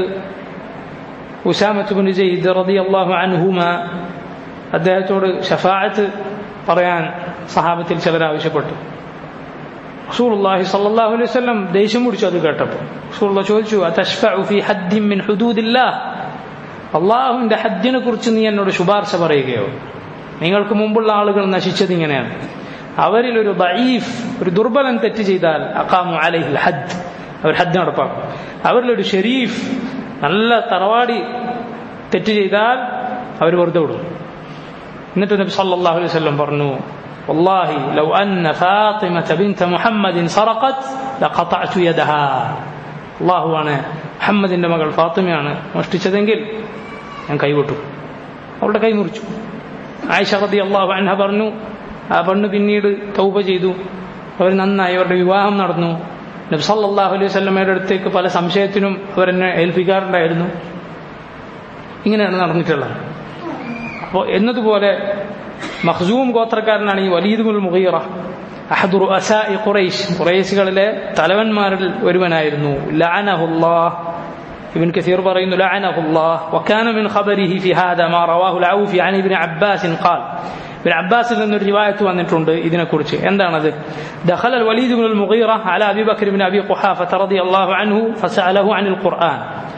ഉസാമത്തുബിൻ ജയ്ദ് റളിയല്ലാഹു അൻഹുമ അദ്ദേഹത്തോട് ഷഫാഅത്ത് പറയാൻ സഹാബത്തിൽ ചിലർ ആവശ്യപ്പെട്ടു റസൂലുള്ളാഹി സ്വല്ലല്ലാഹു അലൈഹി വസല്ലം ദേഷ്യം പിടിച്ചു അത് കേട്ടപ്പോൾ റസൂലുള്ള ചോദിച്ചു അതഷ്ഫഉ ഫി ഹദ്ദിൻ മിൻ ഹുദൂദില്ലാഹ് അള്ളാഹുവിന്റെ ഹദ്ദിനെ കുറിച്ച് നീ എന്നോട് ശുപാർശ പറയുകയോ നിങ്ങൾക്ക് മുമ്പുള്ള ആളുകൾ നശിച്ചത് ഇങ്ങനെയാണ് അവരിൽ ഒരു ദഈഫ് ഒരു ദുർബലൻ തെറ്റ് ചെയ്താൽ അഖാമു അലൈഹിൽ ഹദ് അവർ ഹദ് നടപ്പാക്കും അവരിലൊരു ഷെരീഫ് നല്ല തറവാടി തെറ്റ് ചെയ്താൽ അവർ വെറുതെ വിടും എന്നിട്ട് നബി സല്ലല്ലാഹു അലൈഹി വസല്ലം പറഞ്ഞു والله لو أن فاطمة بنت محمد سرقت لقطعت يدها الله أنا മുഹമ്മദിന്റെ മകൾ ഫാത്തിമയാണ് മോഷ്ടിച്ചതെങ്കിൽ ഞാൻ കൈവിട്ടു അവളുടെ കൈ മുറിച്ചു ആയിഷ റതി അള്ളാഹു അൻഹ പറഞ്ഞു ആ പെണ്ണ് പിന്നീട് തൗപ ചെയ്തു അവർ നന്നായി അവരുടെ വിവാഹം നടന്നു നബി സല്ലല്ലാഹു അലൈഹി വസല്ലമയുടെ അടുത്തേക്ക് പല സംശയത്തിനും അവരെന്നെ ഏൽപ്പിക്കാറുണ്ടായിരുന്നു ഇങ്ങനെയാണ് നടന്നിട്ടുള്ളത് അപ്പോൾ എന്നതുപോലെ മഖ്സൂം ഗോത്രക്കാരനാണ് ഈ വലീദ് മുൽ മുഗീറ അഹദ് റുഅസാഇ ഖുറൈശ് ഖുറൈശികളിലെ തലവന്മാരിൽ ഒരുവനായിരുന്നു ലഅനഹുല്ലാഹ് ابن كثير പറയുന്നു لعنه الله وكان من خبره في هذا ما رواه العوفي عن ابن عباس قال ابن عباس നിന്നൊരു റിവായത്ത് വന്നിട്ടുണ്ട് ഇതിനെക്കുറിച്ച് എന്താണത് دخل الوليد بن المغيرة على أبي بكر بن أبي قحافة رضي الله عنه فسأله عن القرآن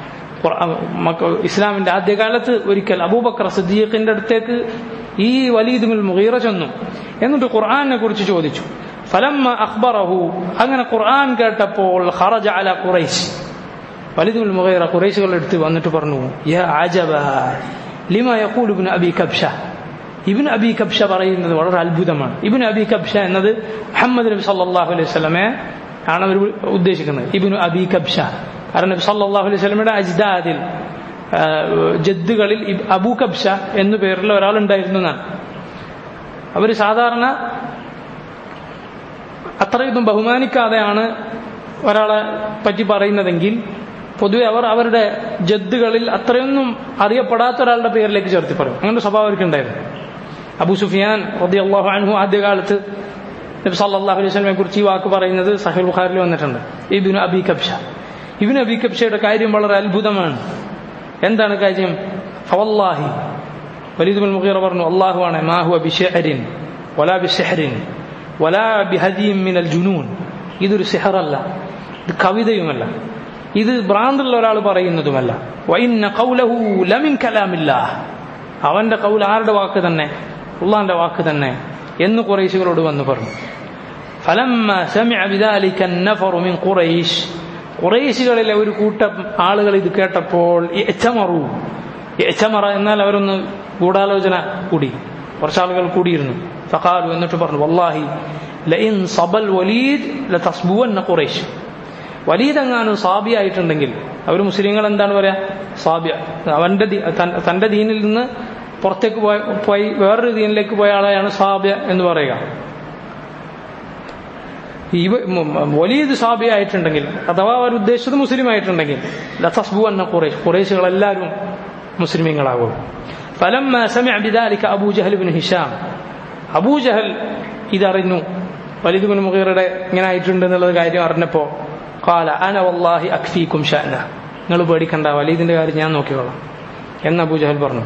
ഇസ്ലാമിന്റെ ആദ്യകാലത്ത് ഒരിക്കൽ അബൂബക്കർ സിദ്ദീഖിന്റെ അടുത്തേക്ക് ഈ വലീദ് മുൽ മുഗീറ ചെന്നു എന്നിട്ട് ഖുർആാനെ കുറിച്ച് ചോദിച്ചു ഫലമ്മ അഖ്ബറഹു അങ്ങനെ ഖുർആൻ കേട്ടപ്പോൾ ഖറജ അല ഖുറൈശ് വലിദുൽ മുഗൈറ ഖുറൈശുകൾ എടുത്ത് വന്നിട്ട് പറഞ്ഞു യാ അജബ ലിമ യഖൂൽ ഇബ്നു അബി കബ്ഷ ഇബ്നു അബി കബ്ഷ പറയുന്നത് വളരെ അത്ഭുതമാണ് ഇബ്നു അബി കബ്ഷ എന്നത് മുഹമ്മദ് നബി സല്ലല്ലാഹു അലൈഹി വസല്ലമയെ ആണ് അവർ ഉദ്ദേശിക്കുന്നത് ഇബ്നു അബി കബ്ഷ കാരണം നബി സല്ലല്ലാഹു അലൈഹി വസല്ലമയുടെ അജ്ദാദിൽ ജദ്ദുകളിൽ അബൂ കബ്ഷ എന്നു പേരുള്ള ഒരാളുണ്ടായിരുന്നു എന്നാണ് അവർ സാധാരണ അത്രയൊന്നും ബഹുമാനിക്കാതെയാണ് ഒരാളെ പറ്റി പറയുന്നതെങ്കിൽ പൊതുവെ അവർ അവരുടെ ജദ്ദുകളിൽ അത്രയൊന്നും അറിയപ്പെടാത്ത ഒരാളുടെ പേരിലേക്ക് ചേർത്തി പറയും അങ്ങനെ സ്വഭാവം അവർക്കുണ്ടായിരുന്നു അബു സുഫിയാൻ റബി അള്ളാഹു അൻഹു ആദ്യകാലത്ത് നബി സല്ലല്ലാഹു അലൈഹി വസല്ലമയെ കുറിച്ച് ഈ വാക്ക് പറയുന്നത് സഹീൽ ബുഖാരിൽ വന്നിട്ടുണ്ട് ഇബിനു അബി കബ്ഷ ഇബിനു അബി കബ്ഷയുടെ കാര്യം വളരെ അത്ഭുതമാണ് എന്താണ് കാര്യം ഫവല്ലാഹി വലീദ് ബിൻ മുഗീറ പറഞ്ഞു അള്ളാഹുവാണ് മാഹു ബിഷഹരിൻ വലാ ബിഷഹരിൻ വലാ ബിഹദീം മിനൽ ജുനൂൻ ഇതൊരു സിഹറല്ല ഇത് കവിതയുമല്ല ഇത് ഭ്രാന്തുള്ള ഒരാൾ പറയുന്നതുമല്ല വൈന്ന കൗലഹു ലമിൻ കലാമില്ല അവന്റെ കൗൽ ആരുടെ വാക്ക് തന്നെ ഉള്ളാന്റെ വാക്ക് തന്നെ എന്ന് കുറേശികളോട് വന്ന് പറഞ്ഞു ഫലമ്മ സമിഅ ബിദാലിക النفر من قريش ഖുറൈശികളിലെ ഒരു കൂട്ടം ആളുകൾ ഇത് കേട്ടപ്പോൾ എച്ചമറു എച്ചമറ എന്നാൽ അവരൊന്ന് ഗൂഢാലോചന കൂടി കുറച്ചാളുകൾ കൂടിയിരുന്നു ഫഖാലു എന്നിട്ട് പറഞ്ഞു വല്ലാഹി ലഇൻ സബൽ വലീദ് ലതസ്ബുവന്ന ഖുറൈശ് വലീദ് എങ്ങാനും സാബി ആയിട്ടുണ്ടെങ്കിൽ അവർ മുസ്ലിങ്ങൾ എന്താണ് പറയാ സാബിയ അവന്റെ തന്റെ ദീനിൽ നിന്ന് പുറത്തേക്ക് പോയ പോയി വേറൊരു ദീനിലേക്ക് പോയ ആളെയാണ് സാബിയ എന്ന് പറയുക ഇവ വലീദ് സാബി ആയിട്ടുണ്ടെങ്കിൽ അഥവാ അവർ ഉദ്ദേശിച്ചത് മുസ്ലിം ആയിട്ടുണ്ടെങ്കിൽ ലതസ്ബു എന്ന കുറേശ് കുറേശുകൾ എല്ലാവരും മുസ്ലിമീങ്ങളാകും ഫലം സമിഅ ബിദാലിക Abu Jahl bin Hisham Abu Jahl ഇതറിഞ്ഞു വലീദ് ബിൻ മുഗീറയുടെ ഇങ്ങനെ ആയിട്ടുണ്ട് എന്നുള്ളത് കാര്യം അറിഞ്ഞപ്പോ കാല അന വല്ലാഹി അക്ഫീക്കും ഷഅന നിങ്ങൾ പേടിക്കണ്ട വലീദിന്റെ കാര്യം ഞാൻ നോക്കിക്കോളാം എന്ന് അബൂ ജഹൽ പറഞ്ഞു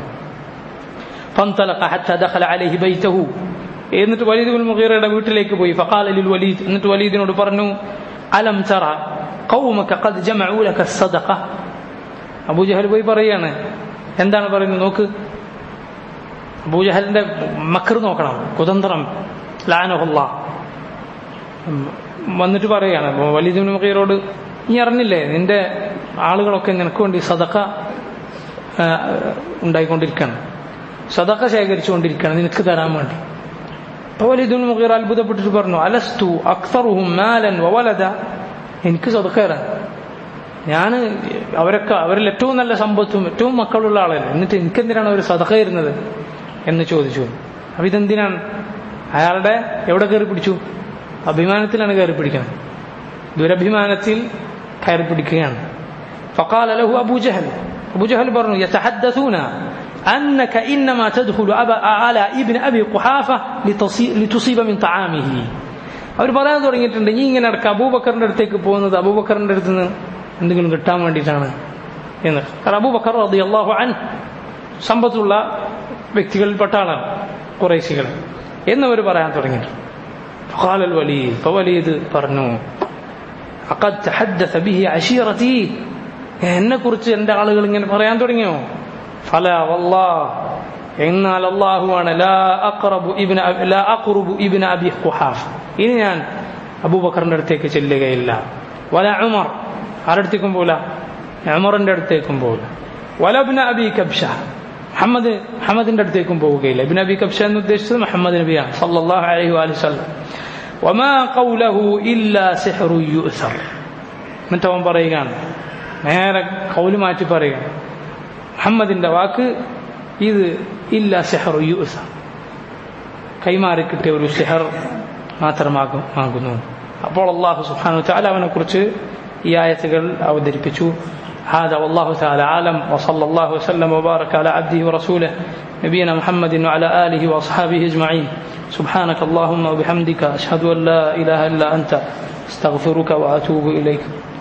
فانطلق حتى دخل عليه بيته എന്നിട്ട് വലീദ് ബിൻ മുഗീറയുടെ വീട്ടിലേക്ക് പോയി ഫഖാല ലിൽ വലീദ് എന്നിട്ട് വലീദിനോട് പറഞ്ഞു അലം തറ ഖൗമക ഖദ് ജമഉ ലക സദഖ അബൂജഹൽ പോയി പറയാണ് എന്താണ് പറയുന്നത് നോക്ക് അബൂജഹലിന്റെ മക്കർ നോക്കണം കുതന്ത്രം ലാനഹുല്ല വന്നിട്ട് പറയാണ് വലീദ് ബിൻ മുഗീറോട് നീ അറിഞ്ഞില്ലേ നിന്റെ ആളുകളൊക്കെ നിനക്ക് വേണ്ടി സദഖ ഉണ്ടായിക്കൊണ്ടിരിക്കുകയാണ് സദഖ ശേഖരിച്ചുകൊണ്ടിരിക്കുകയാണ് നിനക്ക് തരാൻ വേണ്ടി വലീദുൽ മുഗീർ അത്ഭുതപ്പെട്ടിട്ട് പറഞ്ഞു അലസ്തു അക്സറുഹും മാലൻ വവലദ എനിക്ക് സദഖേറാൻ ഞാൻ അവരൊക്കെ അവരിൽ ഏറ്റവും നല്ല സമ്പത്തും ഏറ്റവും മക്കളുള്ള ആളല്ലേ എന്നിട്ട് എനിക്കെന്തിനാണ് അവർ സദഖ തരുന്നത് എന്ന് ചോദിച്ചു അപ്പൊ ഇതെന്തിനാണ് അയാളുടെ എവിടെ കയറി പിടിച്ചു അഭിമാനത്തിലാണ് കയറി പിടിക്കുന്നത് ദുരഭിമാനത്തിൽ കയറി പിടിക്കുകയാണ് فقال له أبو جهل أبو جهل برنو يتحدثون أنك إنما تدخل أبا على ابن أبي قحافة لتصيب من طعامه അവർ പറയാൻ തുടങ്ങിയിട്ടുണ്ട് നീ ഇങ്ങനെ ഇടക്ക് അബൂബക്കറിന്റെ അടുത്തേക്ക് പോകുന്നത് അബൂബക്കറിന്റെ അടുത്ത് നിന്ന് എന്തെങ്കിലും കിട്ടാൻ വേണ്ടിയിട്ടാണ് എന്ന് കാരണം അബൂബക്കർ റതി അള്ളാഹു അൻ സമ്പത്തുള്ള വ്യക്തികളിൽപ്പെട്ട ആളാണ് കുറേശികൾ എന്നവർ പറയാൻ തുടങ്ങിയിട്ടുണ്ട് ഫഖാലൽ വലീദ് ഇപ്പൊ വലീദ് പറഞ്ഞു അഖദ് തഹദ്ദസ ബിഹി അശീറതി എന്നെ കുറിച്ച് എന്റെ ആളുകൾ ഇങ്ങനെ പറയാൻ തുടങ്ങിയോ ഫല വല്ലാ എന്നാൽ അള്ളാഹുവാണ് ലാ അഖറബു ഇബ്ന ലാ അഖറബു ഇബ്ന അബി ഖുഹാഫ് ഇനി ഞാൻ അബൂബക്കറിന്റെ അടുത്തേക്ക് ചെല്ലുകയില്ല വല ഉമർ ആരടുത്തേക്കും പോല ഉമറിന്റെ അടുത്തേക്കും പോകില്ല വലബ്ന അബി കബ്ഷ മുഹമ്മദ് മുഹമ്മദിന്റെ അടുത്തേക്കും പോവുകയില്ല ഇബിൻ അബി കബ്ഷ എന്ന് ഉദ്ദേശിച്ചത് മുഹമ്മദ് നബിയാണ് സല്ലല്ലാഹു അലൈഹി വസല്ലം വമാ ഖൗലഹു ഇല്ലാ സിഹ്റു യുസർ എന്നിട്ട് അവൻ പറയുകയാണ് നേരെ കൗല് മാറ്റി പറയുകയാണ് മുഹമ്മദിന്റെ വാക്ക് ഇത് ഇല്ല സെഹറു യൂസ കൈമാറി കിട്ടിയ ഒരു സെഹർ മാത്രമാകും ആകുന്നു അപ്പോൾ അള്ളാഹു സുഹാനു താല അവനെ കുറിച്ച് ഈ ആയത്തുകൾ അവതരിപ്പിച്ചു هذا والله تعالى عالم وصلى الله وسلم وبارك على عبده ورسوله نبينا محمد وعلى آله وأصحابه أجمعين سبحانك اللهم وبحمدك أشهد أن لا إله إلا أنت استغفرك وأتوب إليك